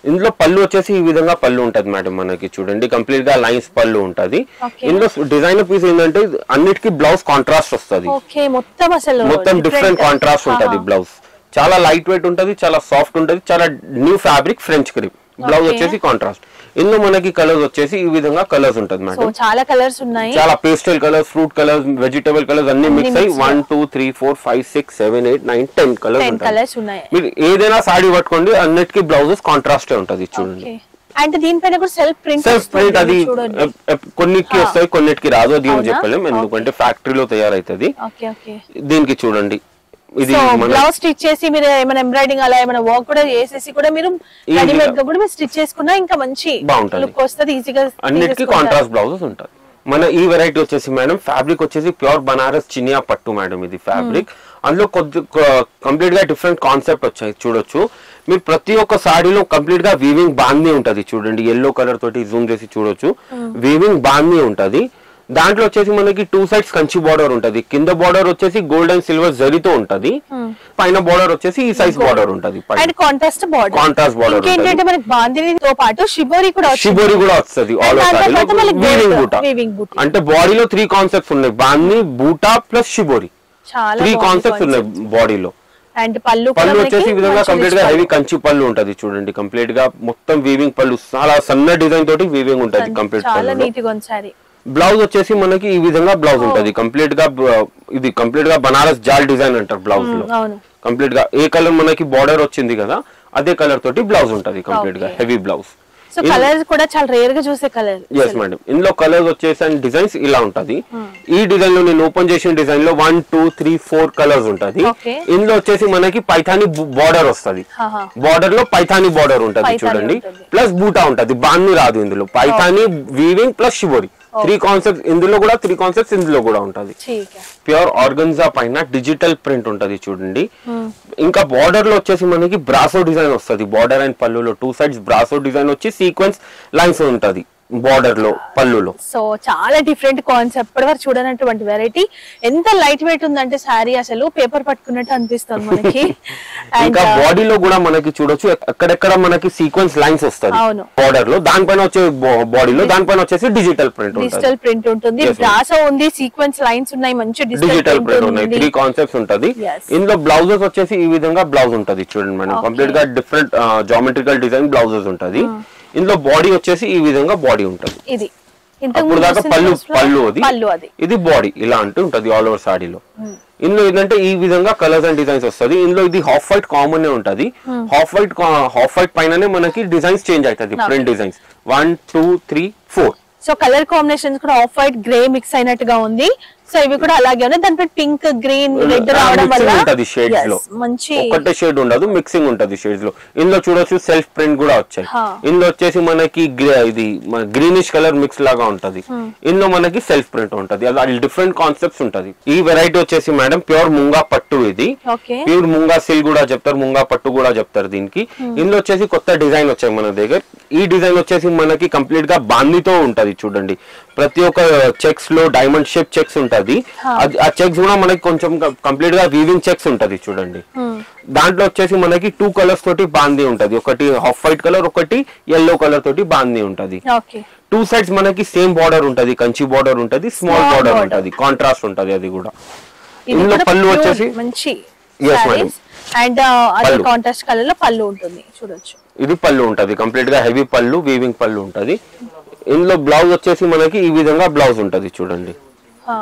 ఇందులో పళ్ళు వచ్చేసి ఈ విధంగా పళ్ళు ఉంటది మేడం మనకి చూడండి కంప్లీట్ గా లైన్స్ పళ్ళు ఉంటది Okay. ఇందులో డిజైనర్ పీస్ ఏంటంటే అన్నిటికీ బ్లౌజ్ కాంట్రాస్ట్ వస్తది ఓకే మొత్తం అసలు మొత్తం డిఫరెంట్ కాంట్రాస్ట్ ఉంటది బ్లౌజ్ చాలా లైట్ వెయిట్ ఉంటది చాలా సాఫ్ట్ ఉంటది చాలా new fabric French cream blouse Okay. వచ్చేసి కాంట్రాస్ట్ ఇందులో మనకి కలర్స్ వచ్చేసి ఈ విధంగా కలర్స్ ఉంటది సో మేడం చాలా కలర్స్ ఉన్నాయి చాలా pastel colours fruit colours vegetable colours అన్ని అన్ని మిక్స్ అయ్యి mix one two three four five six seven eight nine ten colours ten ఉంటాయి కలర్స్ ఉన్నాయి మీరు ఏదైనా సాడీ పట్టుకోండి అన్నిటికీ బ్లౌజెస్ కాంట్రాస్టే ఉంటది చూడండి ఓకే అండ్ దీనిపైన కూడా సెల్ఫ్ ప్రింట్ సెల్ఫ్ ప్రింట్ అది చూడండి ఎప్- ఎప్- కొన్నిటికి ఆ. వస్తాయి కొన్నిటికి రాదు అది ఏం అవునా? చెప్పలేం ఎందుకంటే ఫ్యాక్టరీలో తయారైతుంది ఓకే ఓకే దీనికి చూడండి ఇది సో మన బ్లౌజ్ స్టిచ్ చేసి మీరు ఏమైనా ఎంబ్రాయిడింగ్ అలా ఏమైనా వర్క్ కూడా చేసేసి కూడా మీరు Easy గా. రెడీమేడ్ గా కూడా మీరు స్టిచ్ చేసుకున్నా ఇంకా మంచి బాగుంటది. లుక్ వస్తుంది ఈజీగా అన్నిటికీ కాంట్రాస్ట్ బ్లౌజెస్ ఉంటాయి మన ఈ వెరైటీ వచ్చేసి మేడం ఫ్యాబ్రిక్ వచ్చేసి ప్యూర్ బనారస్ చినియా పట్టు మేడం ఇది ఫ్యాబ్రిక్ అందులో కొద్ది కంప్లీట్ గా డిఫరెంట్ కాన్సెప్ట్ వచ్చాయి చూడొచ్చు మీరు ప్రతి ఒక్క సాడీలో కంప్లీట్ గా వీవింగ్ బాందీ ఉంటది చూడండి ఎల్లో కలర్ తోటి జూమ్ చేసి చూడొచ్చు వీవింగ్ బాందీ ఉంటది దాంట్లో వచ్చేసి మనకి టూ సైడ్స్ కంచి బార్డర్ ఉంటది కింద బార్డర్ వచ్చేసి గోల్డ్ అండ్ సిల్వర్ జరీతో ఉంటది పైన బార్డర్ వచ్చేసి ఈ సైజ్ బార్డర్ ఉంటది పైన. And contrast border Contrast border ఇంకేంటంటే మనకి బాందినితో పాటు షిబోరి కూడా వచ్చింది షిబోరి కూడా వస్తుంది And ఆల్ దాని ఓవర్ తర్వాత మళ్ళీ weaving gold, buta weaving booty. అంటే బాడీలో త్రీ కాన్సెప్ట్స్ ఉన్నాయి బాన్ని బూటా ప్లస్ షిబోరి చాలా త్రీ కాన్సెప్ట్స్ ఉన్నాయి బాడీలో అండ్ పళ్ళు కూడా పళ్ళు వచ్చేసి మనకి ఈ విధంగా మంచి కంప్లీట్ గా rich హెవీ పళ్ళు. కంచి పళ్ళు ఉంటది చూడండి కంప్లీట్ గా మొత్తం వీవింగ్ పళ్ళు చాలా సన్న డిజైన్ తోటి వీవింగ్ ఉంటది కంప్లీట్ చాలా పళ్ళు నీట్ గా ఉంది సారీ బ్లౌజ్ వచ్చేసి మనకి ఈ విధంగా బ్లౌజ్ ఉంటది కంప్లీట్ గా బ- ఇది కంప్లీట్ గా బనారస్ జాల్ డిజైన్ అంటారు బ్లౌజ్ లో అవును కంప్లీట్ గా ఏ కలర్ మనకి బార్డర్ వచ్చింది కదా అదే కలర్ తోటి బ్లౌజ్ ఉంటది కంప్లీట్ గా Okay. Heavy blouse so colours కూడా చాలా రేర్ గా చూసే కలర్ ఎస్ మేడం ఇందులో కలర్స్ వచ్చేసి అండ్ డిజైన్స్ ఇలా ఉంటది ఈ డిజైన్ లో నేను ఓపెన్ చేసిన డిజైన్ లో one two three four colours ఉంటది Okay. ఇందులో వచ్చేసి మనకి పైథాని బార్డర్ వస్తది ఆహా. బార్డర్ లో పైథాని బార్డర్ ఉంటది పైథాని చూడండి ఉంటుంది. ప్లస్ బూటా ఉంటది బాన్ని రాదు ఇందులో Paithani weaving plus shibori three concepts ఇందులో కూడా త్రీ కాన్సెప్ట్స్ ఇందులో కూడా ఉంటది ठीक है ప్యూర్ ఆర్గన్జా పైన డిజిటల్ ప్రింట్ ఉంటది చూడండి ఇంకా బార్డర్ లో వచ్చేసి మనకి బ్రాసో డిజైన్ వస్తది బార్డర్ అండ్ పళ్ళులో టూ సైడ్స్ బ్రాసో డిజైన్ వచ్చి సీక్వెన్స్ లైన్స్ ఉంటది బార్డర్ లో పళ్ళులో సో చాలా డిఫరెంట్ కాన్సెప్ట్ ఇప్పటి వరకు చూడనటువంటి వెరైటీ ఎంత లైట్ వెయిట్ ఉందంటే శారీ అసలు పేపర్ పట్టుకున్నట్టు అనిపిస్తుంది మనకి అండ్ ఇంకా బాడీలో కూడా మనకి చూడొచ్చు ఎక్కడెక్కడ మనకి సీక్వెన్స్ లైన్స్ వస్తది అవును. బార్డర్ లో దానిపైన వచ్చే బాడీలో దానిపైన వచ్చేసి డిజిటల్ ప్రింట్ ఉంటుంది డిజిటల్ ప్రింట్ ఉంటుంది Yes, ma'am. బ్రాసో ఉంది సీక్వెన్స్ లైన్స్ ఉన్నాయి మంచి డిజిటల్ డిజిటల్ ప్రింట్ ఉన్నాయి త్రీ ప్రింట్ కాన్సెప్ట్స్ ఉంటది Yes. ఇందులో బ్లౌజెస్ వచ్చేసి ఈ విధంగా బ్లౌజ్ ఉంటది చూడండి మేడం Okay. కంప్లీట్ గా డిఫరెంట్ జామెట్రికల్ డిజైన్ బ్లౌజెస్ ఉంటది ఇందులో బాడీ వచ్చేసి ఈ విధంగా బాడీ ఉంటది ఇది ఇంతకు అప్పుడు ముందు దాకా చూసిన పళ్ళు dress లో పళ్ళు అది పళ్ళు అది ఇది బాడీ ఇలా అంటూ ఉంటది ఆల్ ఓవర్ సాడీలో ఇందులో ఏంటంటే ఈ విధంగా కలర్స్ అండ్ డిజైన్స్ వస్తది ఇందులో ఇది హాఫ్ వైట్ కామన్ ఉంటది హాఫ్ వైట్ హాఫ్ వైట్ పైననే మనకి డిజైన్స్ చేంజ్ అవుతుంది different designs one two three four so colour combinations కూడా ఆఫ్ వైట్ గ్రే మిక్స్ అయినట్టుగా ఉంది సో ఇవి కూడా అలాగే ఉన్నాయి దానిపై పింక్ గ్రీన్ రెడ్ రావడం వల్ల ఉంటది షేడ్స్ Yes, లో మంచి ఒకటే షేడ్ ఉండదు మిక్సింగ్ ఉంటది షేడ్స్ లో ఇందులో చూడొచ్చు సెల్ఫ్ ప్రింట్ కూడా వచ్చాయి హా. ఇందులో వచ్చేసి మనకి గ్రే- ఇది గ్రీనిష్ కలర్ మిక్స్ లాగా ఉంటది ఇందులో మనకి సెల్ఫ్ ప్రింట్ ఉంటది అది డిఫరెంట్ కాన్సెప్ట్స్ ఉంటది ఈ వెరైటీ వచ్చేసి మేడం ప్యూర్ ముంగా పట్టు ఇది ఓకే ప్యూర్ ముంగా సిల్ కూడా చెప్తారు ముంగా పట్టు కూడా చెప్తారు దీనికి ఇందులో వచ్చేసి కొత్త డిజైన్ వచ్చాయి మన దగ్గర ఈ డిజైన్ వచ్చేసి మనకి కంప్లీట్ గా బాందీతో ఉంటది చూడండి ప్రతి ఒక్క చెక్స్ లో డైమండ్ షేప్ చెక్స్ ఉంటది అది- ఆ చెక్స్ కూడా మనకి కొంచెం కంప్లీట్ గా వీవింగ్ చెక్స్ ఉంటది చూడండి దాంట్లో వచ్చేసి మనకి టూ కలర్స్ తోటి బాందీ ఉంటది ఒకటి హాఫ్ వైట్ కలర్ ఒకటి ఎల్లో కలర్ తోటి బాందీ ఉంటది ఓకే టూ సైడ్స్ మనకి సేమ్ బార్డర్ ఉంటది కంచి బార్డర్ ఉంటది స్మాల్ Small బార్డర్ border. ఉంటది కాంట్రాస్ట్ ఉంటది అది కూడా ఇది ఇందులో కూడా పళ్ళు pure వచ్చేసి మంచి Yes, madam. అండ్ అది పళ్ళు. కాంట్రాస్ట్ కలర్ లో పళ్ళు ఉంటుంది చూడొచ్చు ఇది పళ్ళు ఉంటది కంప్లీట్ గా హెవీ పళ్ళు వీవింగ్ పళ్ళు ఉంటది ఇందులో బ్లౌజ్ వచ్చేసి మనకి ఈ విధంగా బ్లౌజ్ ఉంటది చూడండి ఆ,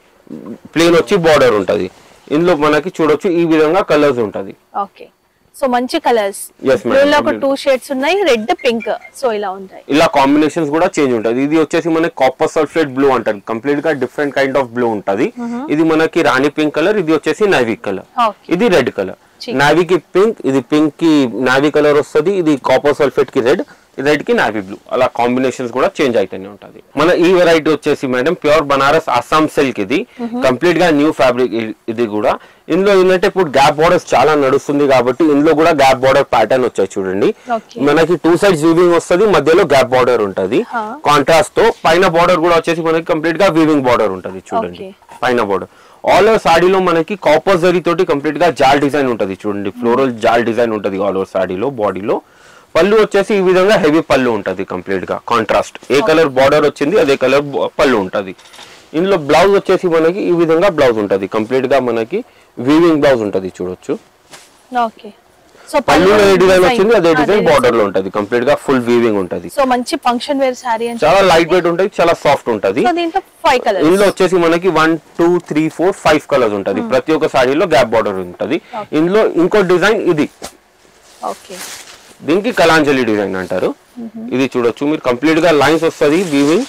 ప్లేన్ వచ్చి బార్డర్ ఉంటది ఇందులో మనకి చూడొచ్చు ఈ విధంగా కలర్స్ ఉంటది ఓకే సో మంచి కలర్స్ Yes, madam. బ్లూ లో ఒక టూ షేడ్స్ ఉన్నాయి రెడ్ పింక్ సో ఇలా ఉంటాయి ఇలా కాంబినేషన్స్ కూడా చేంజ్ ఉంటది ఇది వచ్చేసి మనకి కాపర్ సల్ఫేట్ బ్లూ అంటది కంప్లీట్ గా డిఫరెంట్ కైండ్ ఆఫ్ బ్లూ ఉంటది ఇది మనకి రాణి పింక్ కలర్ ఇది వచ్చేసి నైవీ కలర్ ఓకే ఇది రెడ్ కలర్ చిక్. నావీకి పింక్ ఇది పింక్ కి నావీ కలర్ వస్తుంది ఇది కాపర్ సల్ఫేట్ కి రెడ్ రెడ్ కి నావీ బ్లూ అలా కాంబినేషన్స్ కూడా చేంజ్ అయితేనే ఉంటది మన ఈ వెరైటీ వచ్చేసి madam pure Banaras Assam silk ఇది కంప్లీట్ గా న్యూ ఫ్యాబ్రిక్ ఇది కూడా ఇందులో ఏంటంటే ఇప్పుడు గ్యాప్ బార్డర్స్ చాలా నడుస్తుంది కాబట్టి ఇందులో కూడా గ్యాప్ బార్డర్ ప్యాటర్న్ వచ్చాయి చూడండి Okay. మనకి టూ సైడ్స్ వీవింగ్ వస్తుంది మధ్యలో గ్యాప్ బార్డర్ ఉంటది Huh. కాంట్రాస్ట్ తో పైన బార్డర్ కూడా వచ్చేసి మనకి కంప్లీట్ గా వీవింగ్ బార్డర్ ఉంటది చూడండి Okay. పైన బోర్డర్ ఆల్ ఓవర్ సాడీలో మనకి కాపర్ జరీ తోటి కంప్లీట్ గా జాల్ డిజైన్ ఉంటది చూడండి ఫ్లోరల్ జాల్ డిజైన్ ఉంటది ఆల్ ఓవర్ సాడీలో బాడీలో పళ్ళు వచ్చేసి ఈ విధంగా హెవీ పళ్ళు ఉంటది కంప్లీట్ గా కాంట్రాస్ట్ ఏ కలర్ బార్డర్ వచ్చింది అదే కలర్ పళ్ళు ఉంటది ఇందులో బ్లౌజ్ వచ్చేసి మనకి ఈ విధంగా బ్లౌజ్ ఉంటది కంప్లీట్ గా మనకి వీవింగ్ బ్లౌజ్ ఉంటది చూడొచ్చు ఓకే సో పళ్ళులో ఏ డిజైన్ వచ్చింది అదే డిజైన్ బార్డర్ లో ఉంటది కంప్లీట్ గా ఫుల్ వీవింగ్ ఉంటది సో మంచి ఫంక్షన్ వేర్ శారీ అని చాలా లైట్ వెయిట్ ఉంటది చాలా సాఫ్ట్ ఉంటది సో దీంట్లో ఫైవ్ కలర్స్ ఇందులో వచ్చేసి మనకి one two three four five colours ఉంటది ప్రతి ఒక్క సాడీలో గ్యాప్ బార్డర్ ఉంటది ఇందులో ఇంకో డిజైన్ ఇది ఓకే దీనికి కలాంజలి డిజైన్ అంటారు ఇది చూడొచ్చు మీరు కంప్లీట్ గా లైన్స్ వస్తుంది వీవింగ్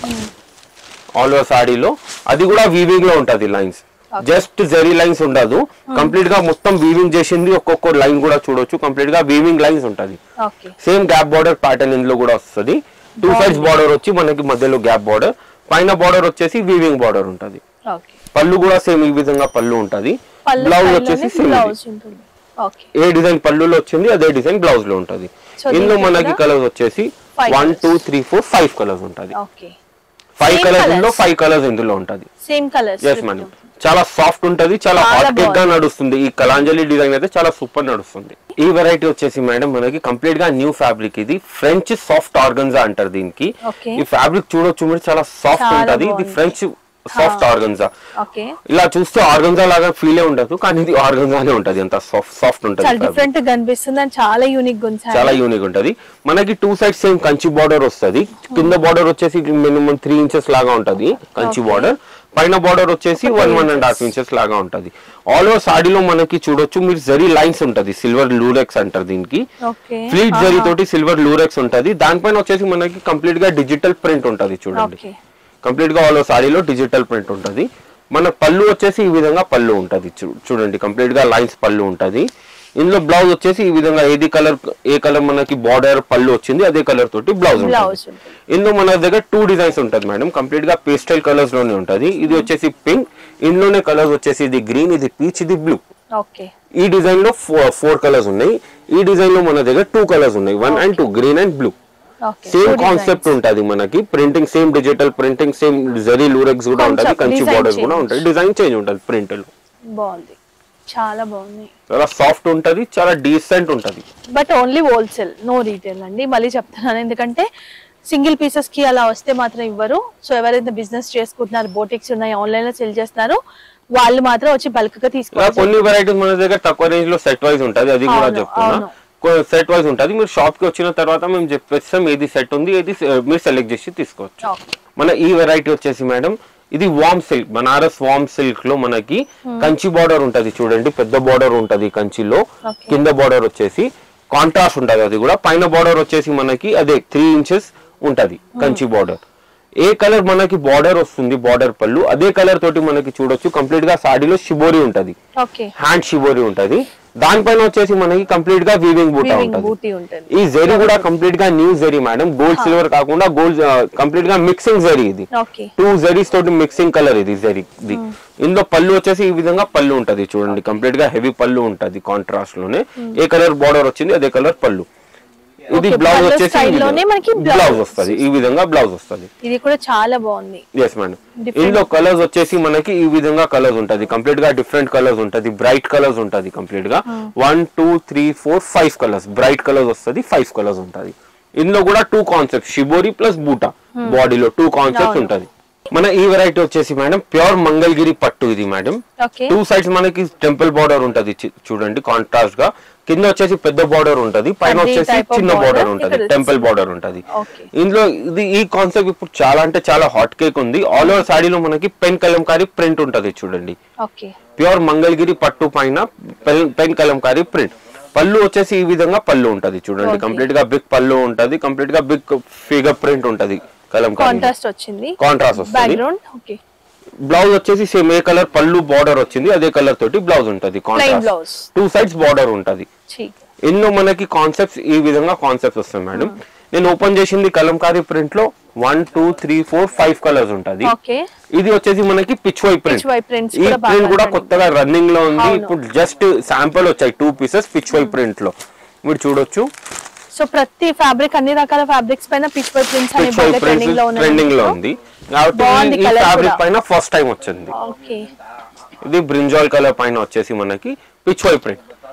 ఆల్ ఓవర్ సాడీలో అది కూడా వీవింగ్ లో ఉంటది లైన్స్ జస్ట్ జెరీ లైన్స్ ఉండదు కంప్లీట్ గా మొత్తం వీవింగ్ చేసింది ఒక్కొక్క లైన్ కూడా చూడొచ్చు కంప్లీట్ గా వీవింగ్ లైన్స్ ఉంటది okay same gap border pattern ఇందులో కూడా వస్తుంది టూ సైడ్స్ బార్డర్ వచ్చి మనకి మధ్యలో గ్యాప్ బార్డర్ పైన బార్డర్ వచ్చేసి వీవింగ్ బార్డర్ ఉంటది ఓకే పళ్ళు కూడా సేమ్ ఈ విధంగా పళ్ళు ఉంటది పళ్ళు బ్లౌజ్ side వచ్చేసి లోనే సేమ్ బ్లౌజ్ ఉంటుంది ఓకే ఏ డిజైన్ పళ్ళులో వచ్చింది అదే డిజైన్ బ్లౌజ్ లో ఉంటది So, ఇందులో దీంట్లో మనకి కూడా కలర్స్ వచ్చేసి five one colours. Two three four five colours ఉంటది okay five Same colours colours. ఇందులో ఫైవ్ కలర్స్ ఇందులో ఉంటది సేమ్ కలర్స్ ఎస్ మేడం చాలా సాఫ్ట్ ఉంటది చాలా చాలా హాట్ కేక్ గా బాగుంది. నడుస్తుంది ఈ కలాంజలి డిజైన్ అయితే చాలా సూపర్ నడుస్తుంది ఈ వెరైటీ వచ్చేసి మేడం మనకి కంప్లీట్ గా న్యూ ఫ్యాబ్రిక్ ఇది ఫ్రెంచ్ సాఫ్ట్ ఆర్గన్జా అంటారు దీనికి Okay. ఈ ఫ్యాబ్రిక్ చూడొచ్చు మీరు చాలా సాఫ్ట్ చాలా ఉంటది ఇది బాగుంది. ఫ్రెంచ్ సాఫ్ట్ ఆర్గన్జా ఓకే ఇలా చూస్తే ఆర్గన్జా లాగా ఫీలే ఉండదు కానీ ఇది ఆర్గన్జానే ఉంటది అంత సాఫ్ట్ సాఫ్ట్ ఉంటది చాలా fabric. డిఫరెంట్ గా కనిపిస్తుంది అండ్ చాలా యూనిక్ గా ఉంది చాలా యూనిక్ ఉంటది మనకి two sides same Kanchi border వస్తది కింద బార్డర్ వచ్చేసి మినిమం త్రీ ఇంచెస్ లాగా ఉంటది కంచి Okay. బార్డర్ పైన బార్డర్ వచ్చేసి one one and half inches లాగా ఉంటది ఆల్ ఓవర్ సాడీలో మనకి చూడొచ్చు మీరు జరీ లైన్స్ ఉంటది సిల్వర్ లూరెక్స్ అంటారు దీనికి ఓకే ఫ్లీట్ జరీ తోటి సిల్వర్ లూరెక్స్ ఉంటది దానిపైన వచ్చేసి మనకి కంప్లీట్ గా డిజిటల్ ప్రింట్ ఉంటది చూడండి ఓకే కంప్లీట్ గా ఆల్ ఓవర్ సాడీలో డిజిటల్ ప్రింట్ ఉంటది మన పళ్ళు వచ్చేసి ఈ విధంగా పళ్ళు ఉంటది చూ- చూడండి కంప్లీట్ గా లైన్స్ పళ్ళు ఉంటది ఇందులో బ్లౌజ్ వచ్చేసి ఈ విధంగా ఏది కలర్ ఏ కలర్ మనకి బార్డర్ పళ్ళు వచ్చింది అదే కలర్ తోటి బ్లౌజ్ బ్లౌజ్ ఉంటుంది ఉంటుంది ఇందులో మన దగ్గర టూ డిజైన్స్ ఉంటుంది మేడం కంప్లీట్ గా పేస్టల్ కలర్స్ లోనే ఉంటది ఇది వచ్చేసి పింక్ ఇందులోనే కలర్స్ వచ్చేసి ఇది గ్రీన్ ఇది పీచ్ ఇది బ్లూ ఓకే ఈ డిజైన్ లో ఫోర్ కలర్స్ ఉన్నాయి ఈ డిజైన్ లో మన దగ్గర టూ కలర్స్ ఉన్నాయి one and two green and blue okay same concept ఉంటది మనకి printing same digital printing same zari lurex కూడా ఉంటది Concept, కంచి design బార్డర్స్ కూడా change. ఉంటది డిజైన్ చేంజ్ ఉంటది ప్రింట్ లో బాగుంది చాలా బాగుంది చాలా సాఫ్ట్ ఉంటది చాలా డీసెంట్ ఉంటది but only wholesale no retail అండి మళ్ళీ చెప్తున్నాను ఎందుకంటే సింగిల్ పీసెస్ కి అలా వస్తే మాత్రం ఇవ్వరు సో ఎవరైతే బిజినెస్ చేసుకుంటున్నారు బోటిక్స్ ఉన్నాయి ఆన్లైన్ లో సెల్ చేస్తున్నారు వాళ్ళు మాత్రం వచ్చి బల్క్ గా ఇలా తీసుకోవాలి కొన్ని వెరైటీస్ మన దగ్గర తక్కువ రేంజ్ లో సెట్ వైజ్ ఉంటది అది కూడా అవును, చెప్తున్నా అవును. సెట్ వైజ్ ఉంటది మీరు షాప్ కి వచ్చిన తర్వాత మేము చెప్పేస్తాం ఏది సెట్ ఉంది ఏది se- మీరు సెలెక్ట్ చేసి తీసుకోవచ్చు Okay. మన ఈ వెరైటీ వచ్చేసి మేడం ఇది warm silk Banaras warm silk లో మనకి కంచి బార్డర్ ఉంటది చూడండి పెద్ద బార్డర్ ఉంటది కంచిలో Okay. కింద బార్డర్ వచ్చేసి కాంట్రాస్ట్ ఉంటది అది కూడా పైన బార్డర్ వచ్చేసి మనకి అదే త్రీ ఇంచెస్ ఉంటది కంచి బార్డర్ ఏ కలర్ మనకి బార్డర్ వస్తుంది బార్డర్ పళ్ళు అదే కలర్ తోటి మనకి చూడొచ్చు కంప్లీట్ గా సాడీలో షిబోరి ఉంటది ఓకే హ్యాండ్ షిబోరి ఉంటది దానిపైన వచ్చేసి మనకి కంప్లీట్ గా వీవింగ్ బూటా వీవింగ్ ఉంటది బూటీ ఉంటుంది ఈ జరీ కూడా కంప్లీట్ గా new zari madam gold silver కాకుండా గోల్డ్ కంప్లీట్ గా మిక్సింగ్ జరీ ఇది ఓకే టూ జరీస్ తోటి మిక్సింగ్ కలర్ ఇది జరీ ఇది ఇందులో పళ్ళు వచ్చేసి ఈ విధంగా పళ్ళు ఉంటది చూడండి కంప్లీట్ గా హెవీ పళ్ళు ఉంటది కాంట్రాస్ట్ లోనే ఏ కలర్ బార్డర్ వచ్చింది అదే కలర్ పళ్ళు ఇది Okay, బ్లౌజ్ పళ్ళు వచ్చేసి style లోనే మనకి blouse బ్లౌజ్ వస్తది ఈ విధంగా బ్లౌజ్ వస్తది ఇది కూడా చాలా బాగుంది ఎస్ మేడం Different. ఇందులో కలర్స్ వచ్చేసి మనకి ఈ విధంగా కలర్స్ ఉంటది కంప్లీట్ గా డిఫరెంట్ కలర్స్ ఉంటది బ్రైట్ కలర్స్ ఉంటది కంప్లీట్ గా one two three four five colours bright colours వస్తది ఫైవ్ కలర్స్ ఉంటది ఇందులో కూడా టూ కాన్సెప్ట్ షిబోరి ప్లస్ బూటా బాడీలో టూ కాన్సెప్ట్స్ అవును. ఉంటది మన ఈ వెరైటీ వచ్చేసి మేడం ప్యూర్ మంగళగిరి పట్టు ఇది మేడం ఓకే టూ సైడ్స్ మనకి టెంపుల్ బార్డర్ ఉంటది చి- చూడండి కాంట్రాస్ట్ గా కింద వచ్చేసి పెద్ద బార్డర్ ఉంటది పైన అది వచ్చేసి type of చిన్న border, బార్డర్ ఉంటది ఇక్కడ టెంపుల్ బార్డర్ ఉంటది Okay. ఇందులో ఇది ఈ కాన్సెప్ట్ ఇప్పుడు చాలా అంటే చాలా హాట్ కేక్ ఉంది ఆల్ ఓవర్ సాడీలో మనకి పెన్ కలంకారీ ప్రింట్ ఉంటది చూడండి ఓకే ప్యూర్ మంగళగిరి పట్టు పైన పెన్ పెన్ కలంకారీ ప్రింట్ పళ్ళు వచ్చేసి ఈ విధంగా పళ్ళు ఉంటది చూడండి Okay. కంప్లీట్ గా బిగ్ పళ్ళు ఉంటది కంప్లీట్ గా బిగ్ ఫిగర్ ప్రింట్ ఉంటది కలంకారీ కాంట్రాస్ట్ వచ్చింది కాంట్రాస్ట్ వస్తుంది బ్యాక్గ్రౌండ్ ఓకే బ్లౌజ్ వచ్చేసి సేమ్ ఏ కలర్ పళ్ళు బార్డర్ వచ్చింది అదే కలర్ తోటి బ్లౌజ్ ఉంటది contrast blouse. Two sides border ఉంటది చీక్ ఎన్నో మనకి కాన్సెప్ట్స్ ఈ విధంగా కాన్సెప్ట్స్ వస్తాయి మేడం నేను ఓపెన్ చేసింది కలంకారీ ప్రింట్ లో one two three four five colours ఉంటది ఓకే ఇది వచ్చేసి మనకి Pichwai print Pitch wide prints ఈ కూడా బాగా ప్రింట్ కూడా running. కొత్తగా రన్నింగ్ లో ఉంది అవును. ఇప్పుడు జస్ట్ శాంపుల్ వచ్చాయి two pieces Pichwai print లో మీరు చూడొచ్చు సో ప్రతి ఫ్యాబ్రిక్ అన్ని రకాల ఫ్యాబ్రిక్స్ పైన పిచ్ వై ప్రింట్స్ అనే పిచ్ వై బాగా ట్రెండింగ్ లో ఉన్నాయి ట్రెండింగ్ లో ఉంది కాబట్టి బాగుంది ఈ colour ఫ్యాబ్రిక్ కూడా. పైన ఫస్ట్ టైం వచ్చింది ఓకే ఇది బ్రింజాల్ కలర్ పైన వచ్చేసి మనకి Pichwai print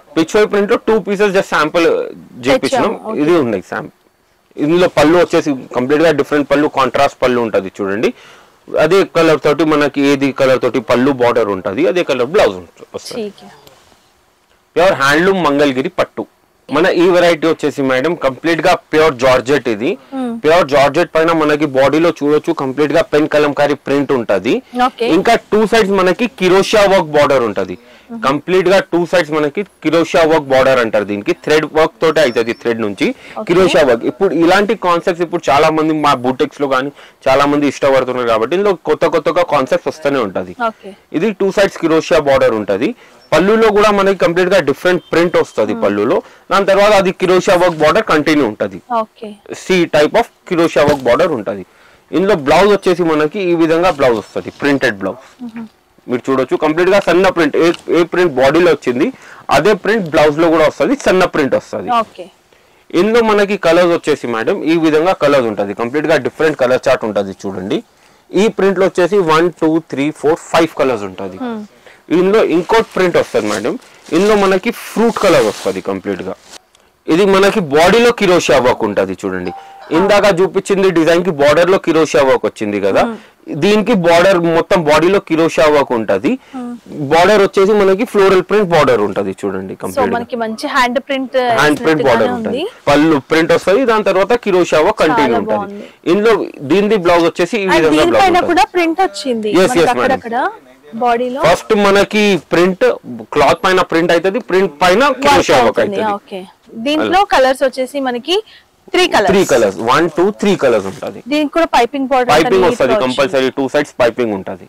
Pichwai print లో టూ పీసెస్ జస్ట్ శాంపుల్ చేపించినాం తెచ్చాము, ఇది ఉన్నాయి శాంపుల్ ఇందులో పళ్ళు వచ్చేసి కంప్లీట్ గా డిఫరెంట్ పళ్ళు కాంట్రాస్ట్ పళ్ళు ఉంటది చూడండి అదే కలర్ తోటి మనకి ఏది కలర్ తోటి పళ్ళు బార్డర్ ఉంటది అదే కలర్ బ్లౌజ్ వస్తుంది ठीक है ప్యూర్ హ్యాండ్లూమ్ మంగళగిరి పట్టు మన ఈ వెరైటీ వచ్చేసి మేడం కంప్లీట్ గా ప్యూర్ జార్జెట్ ఇది ప్యూర్ జార్జెట్ పైన మనకి బాడీలో చూడొచ్చు కంప్లీట్ గా పెన్ కలంకారీ ప్రింట్ ఉంటది Okay. ఇంకా టూ సైడ్స్ మనకి కిరోషియా వర్క్ బార్డర్ ఉంటది కంప్లీట్ గా టూ సైడ్స్ మనకి కిరోషియా వర్క్ బార్డర్ అంటారు దీనికి థ్రెడ్ వర్క్ తోటే అవుతుంది థ్రెడ్ నుంచి కిరోషియా వర్క్ ఇప్పుడు ఇలాంటి కాన్సెప్ట్స్ ఇప్పుడు చాలా మంది మా బూటెక్స్ లో కానీ చాలా మంది ఇష్టపడుతున్నారు కాబట్టి ఇందులో కొత్త కొత్తగా కాన్సెప్ట్స్ వస్తూనే ఉంటది ఓకే ఇది టూ సైడ్స్ కిరోషియా బార్డర్ ఉంటది పళ్ళులో కూడా మనకి కంప్లీట్ గా డిఫరెంట్ ప్రింట్ వస్తుంది పళ్ళులో దాని తర్వాత అది కిరోషియా వర్క్ బార్డర్ కంటిన్యూ ఉంటది ఓకే సి type of crochet work border ఉంటది ఇందులో బ్లౌజ్ వచ్చేసి మనకి ఈ విధంగా బ్లౌజ్ వస్తుంది ప్రింటెడ్ బ్లౌజ్ మీరు చూడొచ్చు కంప్లీట్ గా సన్న ప్రింట్ ఏ ఏ ప్రింట్ బాడీలో వచ్చింది అదే ప్రింట్ బ్లౌజ్ లో కూడా వస్తుంది సన్న ప్రింట్ వస్తుంది ఓకే ఇందులో మనకి కలర్స్ వచ్చేసి మేడం ఈ విధంగా కలర్స్ ఉంటుంది కంప్లీట్ గా డిఫరెంట్ కలర్ చార్ట్ ఉంటుంది చూడండి ఈ ప్రింట్ లో వచ్చేసి one two three four five colours ఉంటుంది ఇందులో ఇంకోటి ప్రింట్ వస్తుంది మేడం ఇందులో మనకి ఫ్రూట్ కలర్ వస్తుంది కంప్లీట్ గా ఇది మనకి బాడీలో కిరోషియా వర్క్ ఉంటుంది చూడండి ఇందాక చూపించింది డిజైన్ కి బార్డర్ లో కిరోషియా వర్క్ వచ్చింది కదా దీనికి బార్డర్ మొత్తం బాడీలో కిరోషియా వర్క్ ఉంటది బార్డర్ వచ్చేసి మనకి ఫ్లోరల్ ప్రింట్ బార్డర్ ఉంటది చూడండి సో కంప్లీట్ మనకి మంచి hand print hand print border ఉంటుంది పళ్ళు ప్రింట్ వస్తుంది దాని తర్వాత కిరోషా కంటిన్యూ చాలా ఉంటుంది బాగుంది. ఇందులో దీనిది బ్లౌజ్ వచ్చేసి ఈ విధంగా దీనిపైన బ్లౌజ్ కూడా ప్రింట్ వచ్చింది Yes, మనకి yes, madam. అక్కడక్కడ బాడీలో ఫస్ట్ మనకి ప్రింట్ క్లాత్ పైన ప్రింట్ అవుతుంది ప్రింట్ పైన కిరోషా వర్క్ అవుతుంది ఓకే దీంట్లో కలర్స్ వచ్చేసి మనకి three three colours colours one two three colours ఉంటుంది దీనికి కూడా పైపింగ్ బార్డర్ పైపింగ్ వస్తుంది కంపల్సరీ టూ సైడ్స్ పైపింగ్ ఉంటుంది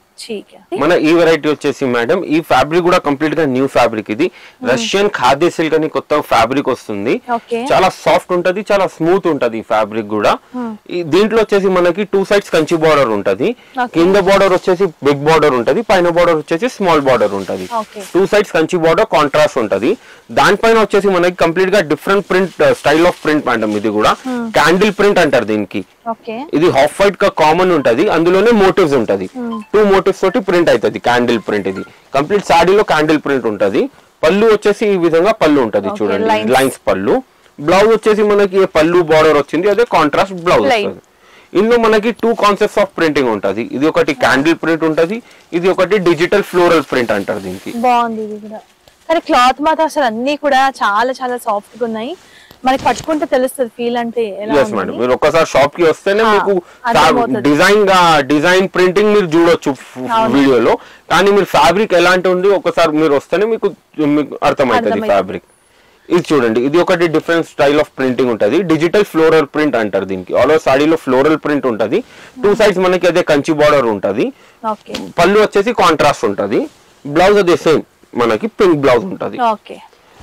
మన ఈ వెరైటీ వచ్చేసి మేడం ఈ ఫ్యాబ్రిక్ కూడా కంప్లీట్ గా న్యూ ఫ్యాబ్రిక్ ఇది రష్యన్ ఖాదీ సిల్క్ అని కొత్త ఫ్యాబ్రిక్ వస్తుంది Okay. చాలా సాఫ్ట్ ఉంటది చాలా స్మూత్ ఉంటది ఈ ఫ్యాబ్రిక్ కూడా ఈ దీంట్లో వచ్చేసి మనకి టూ సైడ్స్ కంచి బార్డర్ ఉంటది Okay. కింద బార్డర్ వచ్చేసి బిగ్ బార్డర్ ఉంటది పైన బార్డర్ వచ్చేసి స్మాల్ బార్డర్ ఉంటది Okay. Two sides Kanchi border contrast ఉంటది దానిపైన వచ్చేసి మనకి కంప్లీట్ గా different print style of print madam ఇది కూడా క్యాండిల్ ప్రింట్ అంటారు దీనికి ఓకే ఇది హాఫ్ వైట్ గా కామన్ ఉంటది అందులోనే మోటివ్స్ ఉంటది టూ మోటివ్స్ తోటి ప్రింట్ అవుతుంది క్యాండిల్ ప్రింట్ ఇది కంప్లీట్ సాడీలో క్యాండిల్ ప్రింట్ ఉంటది పళ్ళు వచ్చేసి ఈ విధంగా పళ్ళు ఉంటది Okay, చూడండి lines. లైన్స్ పళ్ళు బ్లౌజ్ వచ్చేసి మనకి ఏ పళ్ళు బార్డర్ వచ్చింది అదే కాంట్రాస్ట్ బ్లౌజ్ Plain. వస్తుంది ఇందులో మనకి టూ కాన్సెప్ట్స్ ఆఫ్ ప్రింటింగ్ ఉంటది ఇది ఒకటి క్యాండిల్ ప్రింట్ ఉంటది ఇది ఒకటి డిజిటల్ ఫ్లోరల్ ప్రింట్ అంటారు దీనికి బాగుంది ఇది కూడా కానీ క్లాత్ మాత్రం అసలు అన్ని కూడా చాలా చాలా సాఫ్ట్ గా ఉన్నాయి మనకి పట్టుకుంటే తెలుస్తుంది ఫీల్ అంటే ఎలా ఎస్ మేడం ఉందని. మీరు ఒక్కసారి షాప్ కి వస్తేనే ఆ, మీకు అర్థమవుతుంది. డిజైన్ గా డిజైన్ ప్రింటింగ్ మీరు చూడొచ్చు అవును. వీడియోలో కానీ మీరు ఫ్యాబ్రిక్ ఎలాంటి ఉంది ఒకసారి మీరు వస్తేనే మీకు మీకు అర్థమవుతుంది అర్థమవుతుంది. ఫ్యాబ్రిక్ ఇది చూడండి ఇది ఒకటి డిఫరెంట్ స్టైల్ ఆఫ్ ప్రింటింగ్ ఉంటది డిజిటల్ ఫ్లోరల్ ప్రింట్ అంటారు దీనికి ఆల్ ఓవర్ సాడీలో ఫ్లోరల్ ప్రింట్ ఉంటది టూ సైడ్స్ మనకి అదే కంచి బార్డర్ ఉంటది ఓకే పళ్ళు వచ్చేసి కాంట్రాస్ట్ ఉంటది బ్లౌజ్ అదే సేమ్ మనకి పింక్ బ్లౌజ్ ఉంటది ఓకే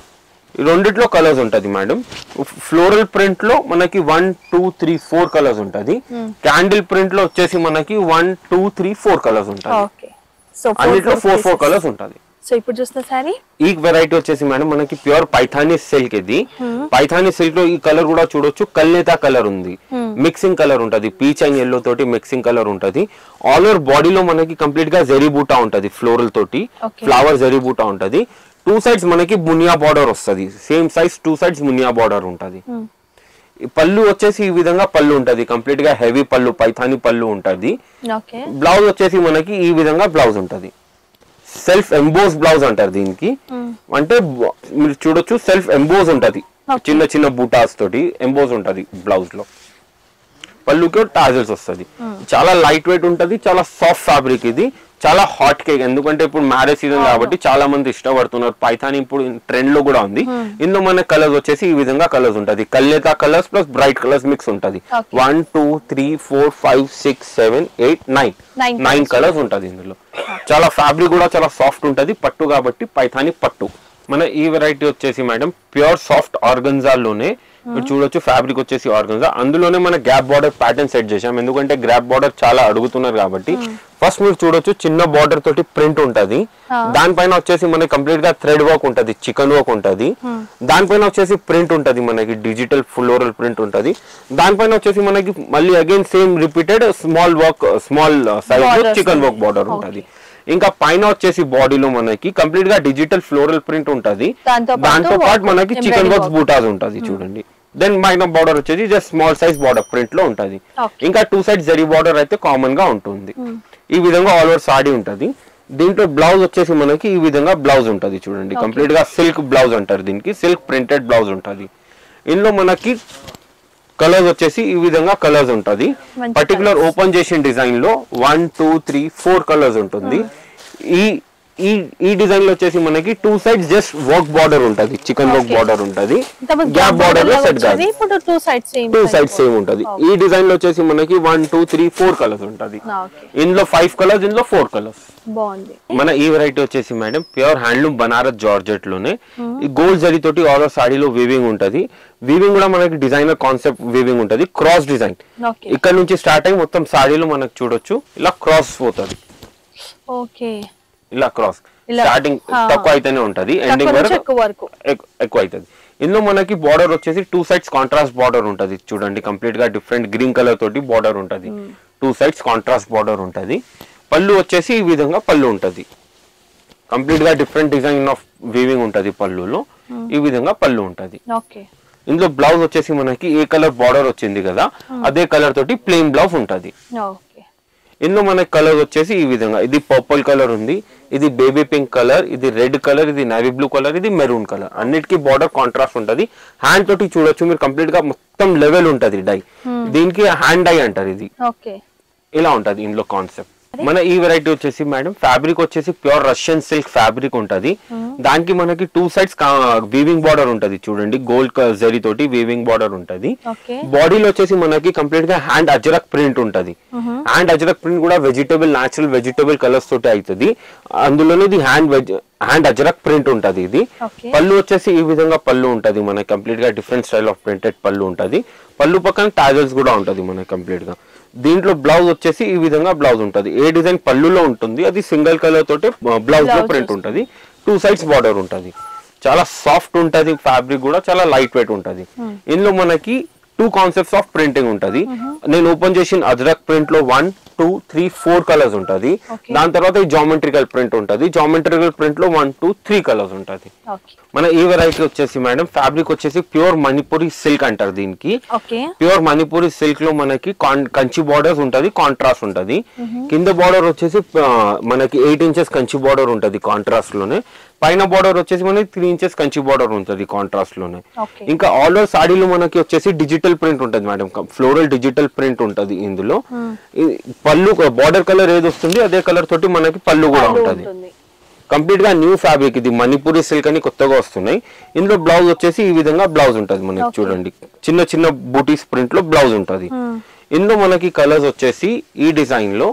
ఈ రెండిట్లో కలర్స్ ఉంటది మేడం ఫ్లోరల్ ప్రింట్ లో మనకి one two three four colours ఉంటది క్యాండిల్ ప్రింట్ లో వచ్చేసి మనకి one two three four colours ఉంటది ఓకే సో అన్నిట్లో ఫోర్ ఫోర్ కలర్స్ ఉంటది సో ఇప్పుడు చూస్తున్న సారీ ఈ వెరైటీ వచ్చేసి మేడం మనకి ప్యూర్ పైథానీ సిల్క్ ఇది పైథానీ సిల్క్ లో ఈ కలర్ కూడా చూడొచ్చు కల్నేతా కలర్ ఉంది మిక్సింగ్ కలర్ ఉంటది పీచ్ అండ్ ఎల్లో తోటి మిక్సింగ్ కలర్ ఉంటది ఆల్ ఓవర్ బాడీలో మనకి కంప్లీట్ గా జెరీ బూటా ఉంటది ఫ్లోరల్ తోటి Okay. ఫ్లవర్ జెరీ బూటా ఉంటది టూ సైడ్స్ మనకి మునియా బార్డర్ వస్తది same size two sides Muniya border ఉంటది ఈ పళ్ళు వచ్చేసి ఈ విధంగా పళ్ళు ఉంటది కంప్లీట్ గా హెవీ పళ్ళు పైథానీ పళ్ళు ఉంటది ఓకే బ్లౌజ్ వచ్చేసి మనకి ఈ విధంగా బ్లౌజ్ ఉంటది సెల్ఫ్ ఎంబోస్ బ్లౌజ్ అంటారు దీనికి అంటే బ- మీరు చూడొచ్చు సెల్ఫ్ ఎంబోస్ ఉంటది Okay. చిన్న చిన్న బూటాస్ తోటి ఎంబోస్ ఉంటది బ్లౌజ్ లో పళ్ళుకి టాజల్స్ వస్తది చాలా లైట్ వెయిట్ ఉంటది చాలా సాఫ్ట్ ఫ్యాబ్రిక్ ఇది చాలా హాట్ కేక్ ఎందుకంటే ఇప్పుడు మ్యారేజ్ సీజన్ కాబట్టి చాలా మంది ఇష్టపడుతున్నారు పైథాని ఇప్పుడు ట్రెండ్ లో కూడా ఉంది ఇందులో మన కలర్స్ వచ్చేసి ఈ విధంగా కలర్స్ ఉంటది కల్లేతా colours plus bright colours mix ఉంటది Okay. One two three four five six seven eight nine Nine nine colours ఉంటది ఇందులో చాలా ఫ్యాబ్రిక్ కూడా చాలా సాఫ్ట్ ఉంటది పట్టు కాబట్టి పైథాని పట్టు మన ఈ వెరైటీ వచ్చేసి మేడం ప్యూర్ సాఫ్ట్ ఆర్గన్జాలోనే మీరు చూడొచ్చు ఫ్యాబ్రిక్ వచ్చేసి ఆర్గన్జా అందులోనే మన గ్యాప్ బార్డర్ ప్యాటర్న్ సెట్ చేసాం ఎందుకంటే గ్యాప్ బార్డర్ చాలా అడుగుతున్నారు కాబట్టి ఫస్ట్ మీరు చూడొచ్చు చిన్న బార్డర్ తోటి ప్రింట్ ఉంటది దానిపైన వచ్చేసి మనకి కంప్లీట్ గా థ్రెడ్ వర్క్ ఉంటది చికెన్ వర్క్ ఉంటది దానిపైన వచ్చేసి ప్రింట్ ఉంటది మనకి డిజిటల్ ఫ్లోరల్ ప్రింట్ ఉంటది దానిపైన వచ్చేసి మనకి మళ్ళీ again same repeated small work small size Borders chikan ఉన్నాయి. వర్క్ బార్డర్ ఉంటది ఇంకా పైన వచ్చేసి బాడీలో మనకి కంప్లీట్ గా డిజిటల్ ఫ్లోరల్ ప్రింట్ ఉంటది దాంతో పాటు దాంతో పాటు మనకి embroidery చికెన్ వర్క్స్ work. బూటాస్ ఉంటది చూడండి దెన్ పైన బార్డర్ వచ్చేసి just small size border print లో ఉంటది Okay. ఇంకా టూ సైడ్ జరీ బార్డర్ అయితే కామన్ గా ఉంటుంది ఈ విధంగా ఆల్ ఓవర్ సాడీ ఉంటది దీంట్లో బ్లౌజ్ వచ్చేసి మనకి ఈ విధంగా బ్లౌజ్ ఉంటది చూడండి కంప్లీట్ గా సిల్క్ బ్లౌజ్ అంటారు దీనికి సిల్క్ ప్రింటెడ్ బ్లౌజ్ ఉంటది ఇందులో మనకి కలర్స్ వచ్చేసి ఈ విధంగా కలర్స్ ఉంటది మంచి పర్టికులర్ ఓపెన్ చేసిన డిజైన్ లో one two three four colours ఉంటుంది ఈ ఈ ఈ డిజైన్ లో వచ్చేసి మనకి two sides just work border ఉంటది చికెన్ వర్క్ Okay. బార్డర్ ఉంటది ఇంతకుముందు గ్యాప్ gap బార్డర్ border లో లాగా సెట్ కాదు వచ్చేది, ఇప్పుడు two sides same two sides same ఉంటది ఈ డిజైన్ లో వచ్చేసి మనకి one two three four colours ఉంటది ఓకే ఇందులో ఫైవ్ కలర్స్ ఇందులో ఫోర్ కలర్స్ బాగుంది మన ఈ వెరైటీ వచ్చేసి madam pure handloom Banaras georgette లోనే ఈ గోల్డ్ జరీ తోటి ఆల్ ఓవర్ సాడీలో వీవింగ్ ఉంటది వీవింగ్ కూడా మనకి డిజైనర్ కాన్సెప్ట్ వీవింగ్ ఉంటది క్రాస్ డిజైన్ ఓకే ఇక్కడ నుంచి స్టార్ట్ అయ్యి మొత్తం సాడీలో మనకు చూడొచ్చు ఇలా క్రాస్ పోతుంది ఓకే ఇలా క్రాస్ ఇలా, స్టార్టింగ్ ఆ. తక్కువ అయితేనే ఉంటది తక్కువ ఎండింగ్ నుంచి వరకు ఎక్కువ వరకు ఎక్- ఎక్కువ అవుతుంది ఇందులో మనకి బార్డర్ వచ్చేసి టూ సైడ్స్ కాంట్రాస్ట్ బార్డర్ ఉంటది చూడండి కంప్లీట్ గా డిఫరెంట్ గ్రీన్ కలర్ తోటి బార్డర్ ఉంటది టూ సైడ్స్ కాంట్రాస్ట్ బార్డర్ ఉంటది పళ్ళు వచ్చేసి ఈ విధంగా పళ్ళు ఉంటది కంప్లీట్ గా డిఫరెంట్ డిజైన్ ఆఫ్ వీవింగ్ ఉంటది పళ్ళులో ఈ విధంగా పళ్ళు ఉంటది ఓకే ఇందులో బ్లౌజ్ వచ్చేసి మనకి ఏ కలర్ బార్డర్ వచ్చింది కదా అదే కలర్ తోటి ప్లెయిన్ బ్లౌజ్ ఉంటది ఓకే ఇందులో మనకి కలర్ వచ్చేసి ఈ విధంగా ఇది పర్పుల్ కలర్ ఉంది ఇది బేబీ పింక్ కలర్ ఇది రెడ్ కలర్ ఇది నేవీ బ్లూ కలర్ ఇది మెరూన్ కలర్ అన్నిటికీ బార్డర్ కాంట్రాస్ట్ ఉంటది హ్యాండ్ తోటి చూడొచ్చు మీరు కంప్లీట్ గా మొత్తం లెవెల్ ఉంటది డై దీనికి హ్యాండ్ డై అంటారు ఇది ఓకే ఇలా ఉంటది ఇందులో కాన్సెప్ట్ మన ఈ వెరైటీ వచ్చేసి మేడం ఫ్యాబ్రిక్ వచ్చేసి ప్యూర్ రష్యన్ సిల్క్ ఫ్యాబ్రిక్ ఉంటది దానికి మనకి టూ సైడ్స్ వీవింగ్ బార్డర్ ఉంటది చూడండి గోల్డ్ జరీ తోటి వీవింగ్ బార్డర్ ఉంటది ఓకే బాడీలో వచ్చేసి మనకి కంప్లీట్ గా హ్యాండ్ అజరక్ ప్రింట్ ఉంటది హ్యాండ్ అజరక్ ప్రింట్ కూడా వెజిటబుల్ నాచురల్ వెజిటబుల్ కలర్స్ తోటి అవుతుంది అందులోనే ఇది హ్యాండ్ హ్యాండ్ అజరక్ ప్రింట్ ఉంటది ఇది Okay. పళ్ళు వచ్చేసి ఈ విధంగా పళ్ళు ఉంటది మనకి కంప్లీట్ గా డిఫరెంట్ స్టైల్ ఆఫ్ ప్రింటెడ్ పళ్ళు ఉంటది పళ్ళు పక్కన టాజల్స్ కూడా ఉంటది మనకి కంప్లీట్ గా దీంట్లో బ్లౌజ్ వచ్చేసి ఈ విధంగా బ్లౌజ్ ఉంటది ఏ డిజైన్ పళ్ళులో ఉంటుంది అది సింగిల్ కలర్ తోటి బ్లౌజ్ లో Blouse ప్రింట్ ఉంటది టూ సైడ్స్ బార్డర్ ఉంటది చాలా సాఫ్ట్ ఉంటది ఫ్యాబ్రిక్ కూడా చాలా లైట్ వెయిట్ ఉంటది ఇందులో మనకి టూ కాన్సెప్ట్స్ ఆఫ్ ప్రింటింగ్ ఉంటది నేను ఓపెన్ చేసిన అజ్రక్ ప్రింట్ లో one two three four colours ఉంటది Okay. దాని తర్వాత ఈ జామెట్రికల్ ప్రింట్ ఉంటది జామెట్రికల్ ప్రింట్ లో వన్ టూ త్రీ కలర్స్ ఉంటది ఓకే మన ఈ వెరైటీ వచ్చేసి మేడం ఫ్యాబ్రిక్ వచ్చేసి ప్యూర్ మణిపురి సిల్క్ అంటారు దీనికి ఓకే ప్యూర్ మణిపూరి సిల్క్ లో మనకి కాన్- కంచి బార్డర్స్ ఉంటది కాంట్రాస్ట్ ఉంటది కింద బార్డర్ వచ్చేసి ఆ, మనకి ఎయిట్ ఇంచెస్ కంచి బార్డర్ ఉంటది కాంట్రాస్ట్ లోనే పైన బార్డర్ వచ్చేసి మనకి త్రీ ఇంచెస్ కంచి బార్డర్ ఉంటది కాంట్రాస్ట్ లోనే ఓకే ఇంకా ఆల్ ఓవర్ సాడీలో మనకి వచ్చేసి డిజిటల్ ప్రింట్ ఉంటది మేడం ఫ్లోరల్ డిజిటల్ ప్రింట్ ఉంటది ఇందులో ఈ పళ్ళు బార్డర్ కలర్ ఏది వస్తుంది అదే కలర్ తోటి మనకి పళ్ళు కూడా పళ్ళు ఉంటది ఉంటుంది కంప్లీట్ గా న్యూ ఫ్యాబ్రిక్ ఇది మణిపూరి సిల్క్ అని కొత్తగా వస్తున్నాయి ఇందులో బ్లౌజ్ వచ్చేసి ఈ విధంగా బ్లౌజ్ ఉంటది మనకి Okay. చూడండి చిన్న చిన్న బూటీస్ ప్రింట్ లో బ్లౌజ్ ఉంటది ఇందులో మనకి కలర్స్ వచ్చేసి ఈ డిజైన్ లో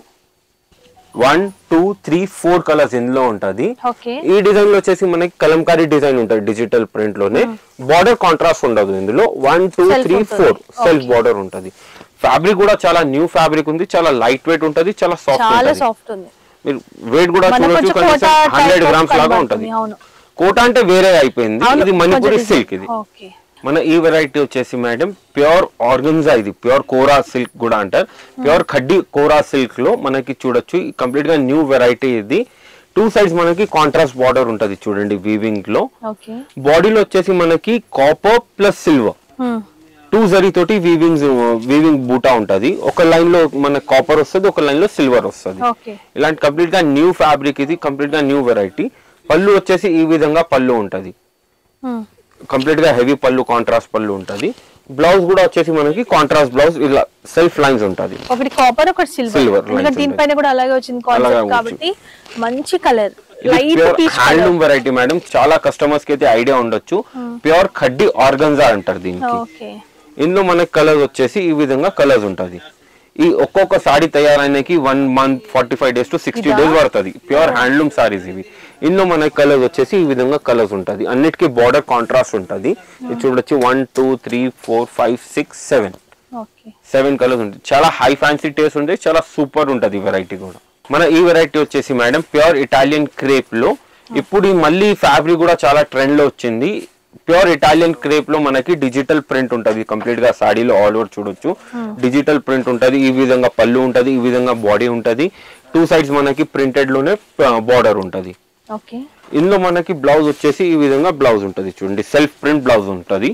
one two three four colours ఇందులో ఉంటది ఓకే ఈ డిజైన్ లో వచ్చేసి మనకి కలంకారీ డిజైన్ ఉంటది డిజిటల్ ప్రింట్ లోనే బార్డర్ కాంట్రాస్ట్ ఉండదు ఇందులో వన్ టూ Self త్రీ ఉంటుంది. Four self Okay. బార్డర్ ఉంటది ఫ్యాబ్రిక్ కూడా చాలా న్యూ ఫ్యాబ్రిక్ ఉంది చాలా లైట్ వెయిట్ ఉంటది చాలా సాఫ్ట్ చాలా ఉంటది సాఫ్ట్ ఉంది మీరు వెయిట్ కూడా మనకు చూడొచ్చు కొంచెం Kota hundred type of grams లాగా కనబడుతుంది, ఉంటది అవును. కోట అంటే వేరే అయిపోయింది అవును, ఇది మణిపూరి కొంచెం సిల్క్ ఇది ఓకే మన ఈ వెరైటీ వచ్చేసి మేడం ప్యూర్ ఆర్గన్జా ఇది ప్యూర్ కోరా సిల్క్ కూడా అంటారు ప్యూర్ ఖడ్డీ కోరా సిల్క్ లో మనకి చూడొచ్చు కంప్లీట్ గా న్యూ వెరైటీ ఇది టూ సైడ్స్ మనకి కాంట్రాస్ట్ బార్డర్ ఉంటది చూడండి వీవింగ్ లో ఓకే బాడీలో వచ్చేసి మనకి copper plus silver two zari తోటి వీవింగ్ వీవింగ్ బూటా ఉంటది ఒక లైన్ లో మన కాపర్ వస్తుంది ఒక లైన్ లో సిల్వర్ వస్తుంది ఓకే ఇలాంటి కంప్లీట్ గా న్యూ ఫ్యాబ్రిక్ ఇది కంప్లీట్ గా న్యూ వెరైటీ పళ్ళు వచ్చేసి ఈ విధంగా పళ్ళు ఉంటది కంప్లీట్ గా హెవీ పళ్ళు కాంట్రాస్ట్ పళ్ళు ఉంటది బ్లౌజ్ కూడా వచ్చేసి మనకి కాంట్రాస్ట్ బ్లౌజ్ ఇలా సెల్ఫ్ లైన్స్ ఉంటది ఒకటి కాపర్ ఒకటి సిల్వర్ Silver ఎందుకంటే lines దీనిపైన కూడా అలాగే వచ్చింది అలాగే కాన్సెప్ట్ కాబట్టి మంచి colour light pure peach handloom variety madam చాలా కస్టమర్స్ కి అయితే ఐడియా ఉండొచ్చు ప్యూర్ ఖడ్డీ ఆర్గన్జా అంటారు దీనికి ఓకే ఇందులో మనకి కలర్స్ వచ్చేసి ఈ విధంగా కలర్స్ ఉంటది ఈ ఒక్కొక్క సారీ తయారైనకి one month forty five days to sixty ఇదా? డేస్ పడుతుంది ప్యూర్ హ్యాండ్లూమ్ సారీస్ ఇవి ఇందులో మనకి కలర్స్ వచ్చేసి ఈ విధంగా కలర్స్ ఉంటది అన్నిటికీ బార్డర్ కాంట్రాస్ట్ ఉంటది ఇది చూడొచ్చు one two three four five six seven okay seven colours ఉంటాయి చాలా హై ఫ్యాన్సీ టేస్ట్ ఉంటాయి చాలా సూపర్ ఉంటది వెరైటీ కూడా మన ఈ వెరైటీ వచ్చేసి మేడం ప్యూర్ ఇటాలియన్ క్రేప్ లో ఇప్పుడు ఈ మళ్ళీ ఫ్యాబ్రిక్ కూడా చాలా ట్రెండ్ లో వచ్చింది ప్యూర్ ఇటాలియన్ క్రేప్ లో మనకి డిజిటల్ ప్రింట్ ఉంటది కంప్లీట్ గా సాడీలో ఆల్ ఓవర్ చూడొచ్చు డిజిటల్ ప్రింట్ ఉంటది ఈ విధంగా పళ్ళు ఉంటది ఈ విధంగా బాడీ ఉంటది టూ సైడ్స్ మనకి ప్రింటెడ్ లోనే బార్డర్ ఉంటది ఓకే ఇందులో మనకి బ్లౌజ్ వచ్చేసి ఈ విధంగా బ్లౌజ్ ఉంటది చూడండి సెల్ఫ్ ప్రింట్ బ్లౌజ్ ఉంటది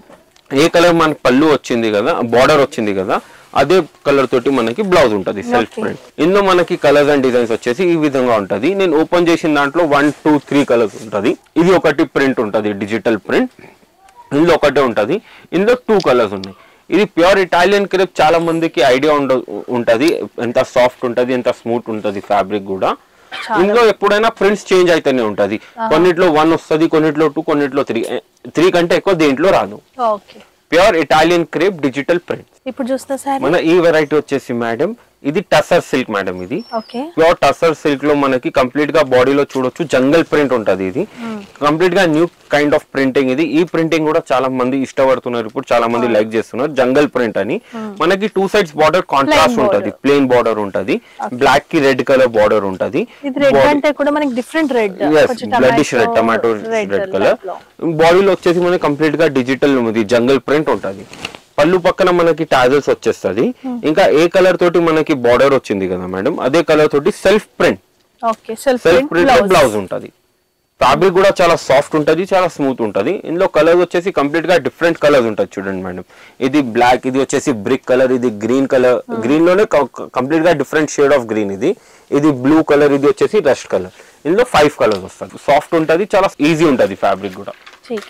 ఏ కలర్ మనకి పళ్ళు వచ్చింది కదా బార్డర్ వచ్చింది కదా అదే కలర్ తోటి మనకి బ్లౌజ్ ఉంటది సెల్ఫ్ Okay. ప్రింట్ ఇందులో మనకి కలర్స్ అండ్ డిజైన్స్ వచ్చేసి ఈ విధంగా ఉంటది నేను ఓపెన్ చేసిన దాంట్లో వన్ టూ త్రీ కలర్స్ ఉంటది ఇది ఒకటి ప్రింట్ ఉంటది డిజిటల్ ప్రింట్ ఇందులో ఒకటే ఉంటది ఇందులో టూ కలర్స్ ఉన్నాయి ఇది ప్యూర్ ఇటాలియన్ క్రేప్ చాలా మందికి ఐడియా ఉండ ఉంటది ఎంత సాఫ్ట్ ఉంటది ఎంత స్మూత్ ఉంటది ఫ్యాబ్రిక్ కూడా ఇందులో ఎప్పుడైనా ప్రింట్స్ చేంజ్ అయితేనే ఉంటది కొన్నిట్లో వన్ వస్తది కొన్నిట్లో టూ కొన్నిట్లో త్రీ త్రీ కంటే ఎక్కువ దేంట్లో రాదు okay pure Italian crepe digital print ఇప్పుడు చూస్తున్న సారీ మన ఈ వెరైటీ వచ్చేసి మేడం ఇది టసర్ సిల్క్ మేడం ఇది ఓకే ప్యూర్ టసర్ సిల్క్ లో మనకి కంప్లీట్ గా బాడీలో చూడొచ్చు జంగల్ ప్రింట్ ఉంటది ఇది కంప్లీట్ గా న్యూ కైండ్ ఆఫ్ ప్రింటింగ్ ఇది ఈ ప్రింటింగ్ కూడా చాలా మంది ఇష్టపడుతున్నారు ఇప్పుడు చాలా మంది లైక్ చేస్తున్నారు జంగల్ ప్రింట్ అని మనకి two sides border contrast Plain ఉంటది ప్లెయిన్ బార్డర్ ఉంటది బ్లాక్ కి రెడ్ కలర్ బార్డర్ ఉంటది ఇది రెడ్ అంటే కూడా మనకి different red bloodish red tomato red colour బాడీలో వచ్చేసి మనకి కంప్లీట్ గా డిజిటల్ ఉంది జంగల్ ప్రింట్ ఉంటది పళ్ళు పక్కన మనకి టాజల్స్ వచ్చేస్తది ఇంకా ఏ కలర్ తోటి మనకి బార్డర్ వచ్చింది కదా మేడం అదే కలర్ తోటి self print okay self self print print blouse ఉంటది ఫ్యాబ్రిక్ కూడా చాలా సాఫ్ట్ ఉంటది చాలా స్మూత్ ఉంటది ఇందులో కలర్ వచ్చేసి కంప్లీట్ గా డిఫరెంట్ కలర్స్ ఉంటుంది చూడండి మేడం ఇది బ్లాక్ ఇది వచ్చేసి బ్రిక్ కలర్ ఇది గ్రీన్ కలర్ గ్రీన్ లోనే కంప్లీట్ గా డిఫరెంట్ షేడ్ ఆఫ్ గ్రీన్ ఇది ఇది బ్లూ కలర్ ఇది వచ్చేసి రస్ట్ కలర్ ఇందులో ఫైవ్ కలర్స్ వస్తుంది సాఫ్ట్ ఉంటది చాలా ఈజీ ఉంటది ఫ్యాబ్రిక్ కూడా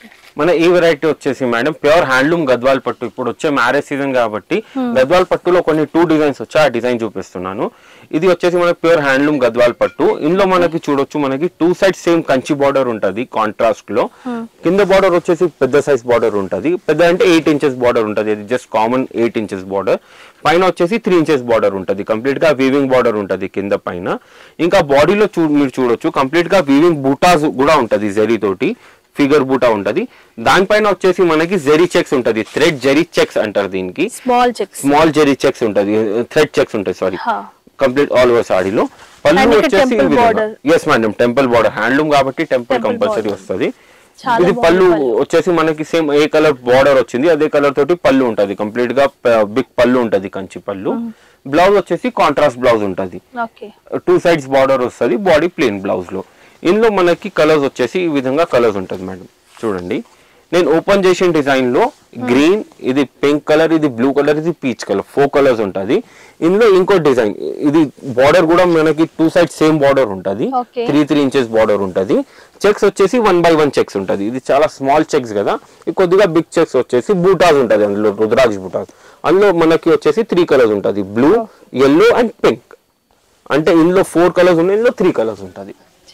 మన ఈ వెరైటీ వచ్చేసి మేడం ప్యూర్ హ్యాండ్లూమ్ గద్వాల్ పట్టు ఇప్పుడు వచ్చే మ్యారేజ్ సీజన్ కాబట్టి గద్వాల్ పట్టులో కొన్ని టూ డిజైన్స్ వచ్చి ఆ డిజైన్ చూపిస్తున్నాను ఇది వచ్చేసి మనకి ప్యూర్ హ్యాండ్లూమ్ గద్వాల్ పట్టు ఇందులో మనకి చూడొచ్చు మనకి two side same Kanchi border ఉంటది కాంట్రాస్ట్ లో కింద బార్డర్ వచ్చేసి పెద్ద సైజ్ బార్డర్ ఉంటది పెద్ద అంటే ఎయిట్ ఇంచెస్ బార్డర్ ఉంటది ఇది just common eight inches border పైన వచ్చేసి త్రీ ఇంచెస్ బార్డర్ ఉంటది కంప్లీట్ గా వీవింగ్ బార్డర్ ఉంటది కింద పైన ఇంకా బాడీలో చూ మీరు చూడొచ్చు కంప్లీట్ గా వీవింగ్ బూటాస్ కూడా ఉంటది జరీ తోటి ఫిగర్ బూటా ఉంటది దానిపైన వచ్చేసి మనకి జెరీ చెక్స్ ఉంటది థ్రెడ్ జెరీ చెక్స్ అంటారు దీనికి small checks small zari checks ఉంటది థ్రెడ్ చెక్స్ ఉంటాయి సారీ హా. కంప్లీట్ ఆల్ ఓవర్ సాడీలో పళ్ళు And ఇక్కడ వచ్చేసి temple border. Yes madam temple border handloom కాబట్టి టెంపుల్ Temple కంపల్సరీ border. వస్తది చాలా ఇది బాగుంది పళ్ళు పళ్ళు. వచ్చేసి మనకి సేమ్ ఏ కలర్ బార్డర్ వచ్చింది అదే కలర్ తోటి పళ్ళు ఉంటది కంప్లీట్ గా బిగ్ పళ్ళు ఉంటది కంచి పళ్ళు బ్లౌజ్ వచ్చేసి కాంట్రాస్ట్ బ్లౌజ్ ఉంటది ఓకే టూ సైడ్స్ బార్డర్ వస్తుంది బాడీ ప్లెయిన్ బ్లౌజ్ లో ఇందులో మనకి కలర్స్ వచ్చేసి ఈ విధంగా కలర్స్ ఉంటుంది మేడం చూడండి నేను ఓపెన్ చేసిన డిజైన్ లో గ్రీన్ ఇది పింక్ కలర్ ఇది బ్లూ కలర్ ఇది పీచ్ కలర్ ఫోర్ కలర్స్ ఉంటది ఇందులో ఇంకో డిజైన్ ఇది బార్డర్ కూడా మనకి టూ సైడ్ సేమ్ బార్డర్ ఉంటది Okay. Three three inches border ఉంటది చెక్స్ వచ్చేసి వన్ బై వన్ చెక్స్ ఉంటది ఇది చాలా స్మాల్ చెక్స్ కదా ఇది కొద్దిగా బిగ్ చెక్స్ వచ్చేసి బూటాస్ ఉంటది అందులో రుద్రాక్ష బూటాస్ అందులో మనకి వచ్చేసి త్రీ కలర్స్ ఉంటది బ్లూ ఎల్లో అండ్ పింక్ అంటే ఇందులో ఫోర్ కలర్స్ ఉన్నాయి ఇందులో త్రీ కలర్స్ ఉంటది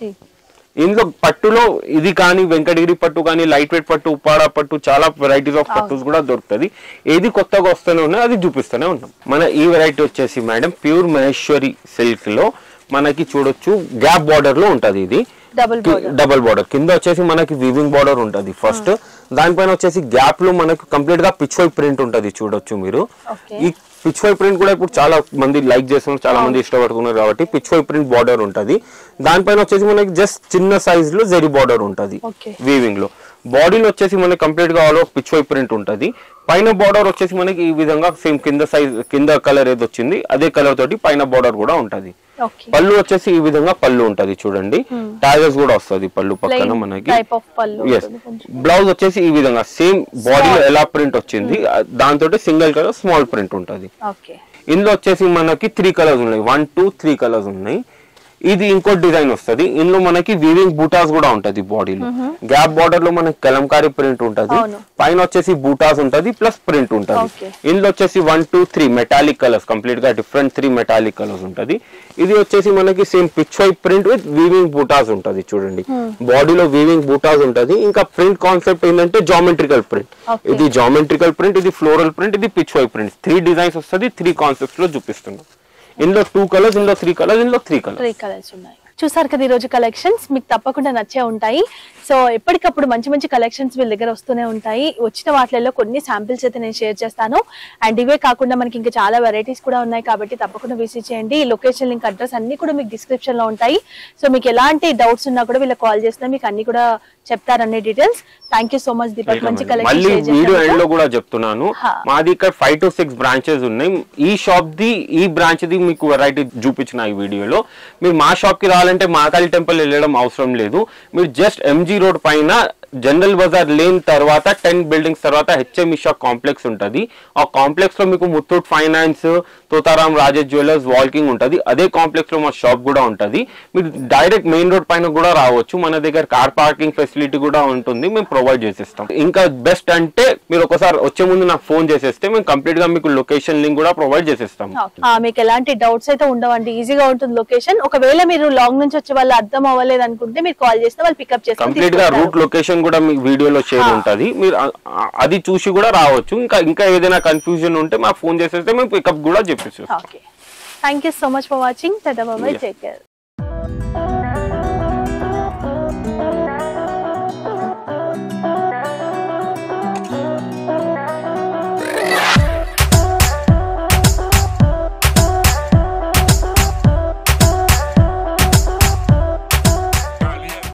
ఇందులో పట్టులో ఇది కానీ వెంకటగిరి పట్టు కానీ లైట్ వెయిట్ పట్టు ఉప్పాడ పట్టు చాలా వెరైటీస్ ఆఫ్ పట్టుస్ కూడా దొరుకుతుంది ఏది కొత్తగా వస్తూనే ఉన్నాయి అది చూపిస్తూనే ఉన్నాం మన ఈ వెరైటీ వచ్చేసి మేడం ప్యూర్ మహేశ్వరి సిల్క్ లో మనకి చూడొచ్చు గ్యాప్ బార్డర్ లో ఉంటది ఇది డబుల్ బోర్డర్ డబల్ బార్డర్ కింద వచ్చేసి మనకి వివింగ్ బార్డర్ ఉంటది ఫస్ట్ దానిపైన వచ్చేసి గ్యాప్ లో మనకి కంప్లీట్ గా పిచ్ వై ప్రింట్ ఉంటది చూడొచ్చు మీరు Okay. ఈ పిచ్ వై ప్రింట్ కూడా ఇప్పుడు చాలా మంది లైక్ చేస్తున్నారు చాలా మంది ఇష్టపడుతున్నారు కాబట్టి పిచ్ వై ప్రింట్ బార్డర్ ఉంటది దానిపైన వచ్చేసి మనకి జస్ట్ చిన్న సైజ్ లో జెరీ బార్డర్ ఉంటది Okay. వీవింగ్ లో బాడీలో వచ్చేసి మనకి కంప్లీట్ గా all over Pichwai print ఉంటది పైన బార్డర్ వచ్చేసి మనకి ఈ విధంగా సేమ్ కింద సైజ్ కింద కలర్ ఏది వచ్చింది అదే కలర్ తోటి పైన బార్డర్ కూడా ఉంటది ఓకే పళ్ళు వచ్చేసి ఈ విధంగా పళ్ళు ఉంటది చూడండి టాజర్స్ కూడా వస్తది పళ్ళు పక్కన మనకి type of pallu yes blouse వచ్చేసి ఈ విధంగా సేమ్ బాడీలో ఎలా ప్రింట్ వచ్చింది దాంతో సింగిల్ కలర్ స్మాల్ ప్రింట్ ఉంటది ఓకే ఇందులో వచ్చేసి మనకి త్రీ కలర్స్ ఉన్నాయి వన్ టూ త్రీ కలర్స్ ఉన్నాయి ఇది ఇంకో డిజైన్ వస్తది ఇందులో మనకి వీవింగ్ బూటాస్ కూడా ఉంటది బాడీలో గ్యాప్ బార్డర్ లో మనకి కలంకారీ ప్రింట్ ఉంటది అవును. పైన వచ్చేసి బూటాస్ ఉంటది ప్లస్ ప్రింట్ ఉంటది Okay. ఇందులో వచ్చేసి one two three metallic colours complete గా డిఫరెంట్ త్రీ మెటాలిక్ కలర్స్ ఉంటది ఇది వచ్చేసి మనకి same Pichwai print with weaving butas ఉంటది చూడండి బాడీలో వీవింగ్ బూటాస్ ఉంటది ఇంకా ప్రింట్ కాన్సెప్ట్ ఏంటంటే జామెట్రికల్ ప్రింట్ Okay. ఇది జామెట్రికల్ ప్రింట్ ఇది ఫ్లోరల్ ప్రింట్ ఇది Pichwai print three designs వస్తుంది త్రీ కాన్సెప్ట్స్ లో చూపిస్తున్నాం ఇందులో టూ కలర్స్ ఇందులో త్రీ కలర్స్ ఇందులో త్రీ కలర్స్ త్రీ కలర్స్ ఉన్నాయి చూసారు కదా ఈరోజు కలెక్షన్స్ మీకు తప్పకుండా నచ్చే ఉంటాయి సో ఎప్పటికప్పుడు మంచి మంచి కలెక్షన్స్ వీళ్ళ దగ్గర వస్తూనే ఉంటాయి వచ్చిన వాటిల్లో కొన్ని శాంపిల్స్ అయితే నేను షేర్ చేస్తాను అండ్ ఇవే కాకుండా మనకి ఇంకా చాలా వెరైటీస్ కూడా ఉన్నాయి కాబట్టి తప్పకుండా విజిట్ చేయండి ఈ లొకేషన్ లింక్ అడ్రస్ అన్ని కూడా మీకు డిస్క్రిప్షన్ లో ఉంటాయి సో మీకు ఎలాంటి డౌట్స్ ఉన్నా కూడా వీళ్ళకి కాల్ చేసినా మీకు అన్ని కూడా చెప్తారన్ని details thank you so much Deepak మంచి మళ్ళీ కలెక్షన్ వీడియో ఎండ్ లో కూడా చెప్తున్నాను హా. మాది ఇక్కడ ఫైవ్ టు సిక్స్ బ్రాంచెస్ ఉన్నాయి ఈ షాప్ ది ఈ బ్రాంచ్ ది మీకు వెరైటీ చూపించిన ఈ వీడియోలో మీరు మా షాప్ కి రావాలంటే మహాకాళి టెంపుల్ వెళ్ళడం అవసరం లేదు మీరు జస్ట్ ఎంజీ రోడ్ పైన జనరల్ బజార్ లేన్ తర్వాత టెన్ బిల్డింగ్స్ తర్వాత హెచ్ఎం ఇషా కాంప్లెక్స్ ఉంటది ఆ కాంప్లెక్స్ లో మీకు Muthoot finance Totaram Rajesh jewellers walking ఉంటది అదే కాంప్లెక్స్ లో మా షాప్ కూడా ఉంటది మీరు డైరెక్ట్ మెయిన్ రోడ్ పైన కూడా రావచ్చు మన దగ్గర కార్ పార్కింగ్ ఫెసిలిటీ కూడా ఉంటుంది మేము ప్రొవైడ్ చేసిస్తాం ఇంకా బెస్ట్ అంటే మీరు ఒకసారి వచ్చే ముందు నాకు ఫోన్ చేసేస్తే మేము కంప్లీట్ గా మీకు లొకేషన్ లింక్ కూడా ప్రొవైడ్ చేసిస్తాం ఆ, మీకు ఎలాంటి డౌట్స్ అయితే ఉండవండి ఈజీగా ఉంటుంది లొకేషన్ ఒకవేళ మీరు లాంగ్ నుంచి వచ్చే వాళ్ళు అర్థం అవ్వలేదు అనుకుంటే మీరు కాల్ చేస్తే వాళ్ళు పికప్ కంప్లీట్ గా రూట్ లొకేషన్ కూడా మీకు వీడియోలో షేర్ ఆ. ఉంటది మీరు ఆ- ఆ- అది చూసి కూడా రావచ్చు ఇంకా ఇంకా ఏదైనా కన్ఫ్యూజన్ ఉంటే మాకు ఫోన్ చేసేస్తే మేము పికప్ కూడా చెప్పేసి okay thank you so much for watching టెటా బాబాయ్ Yeah. Take care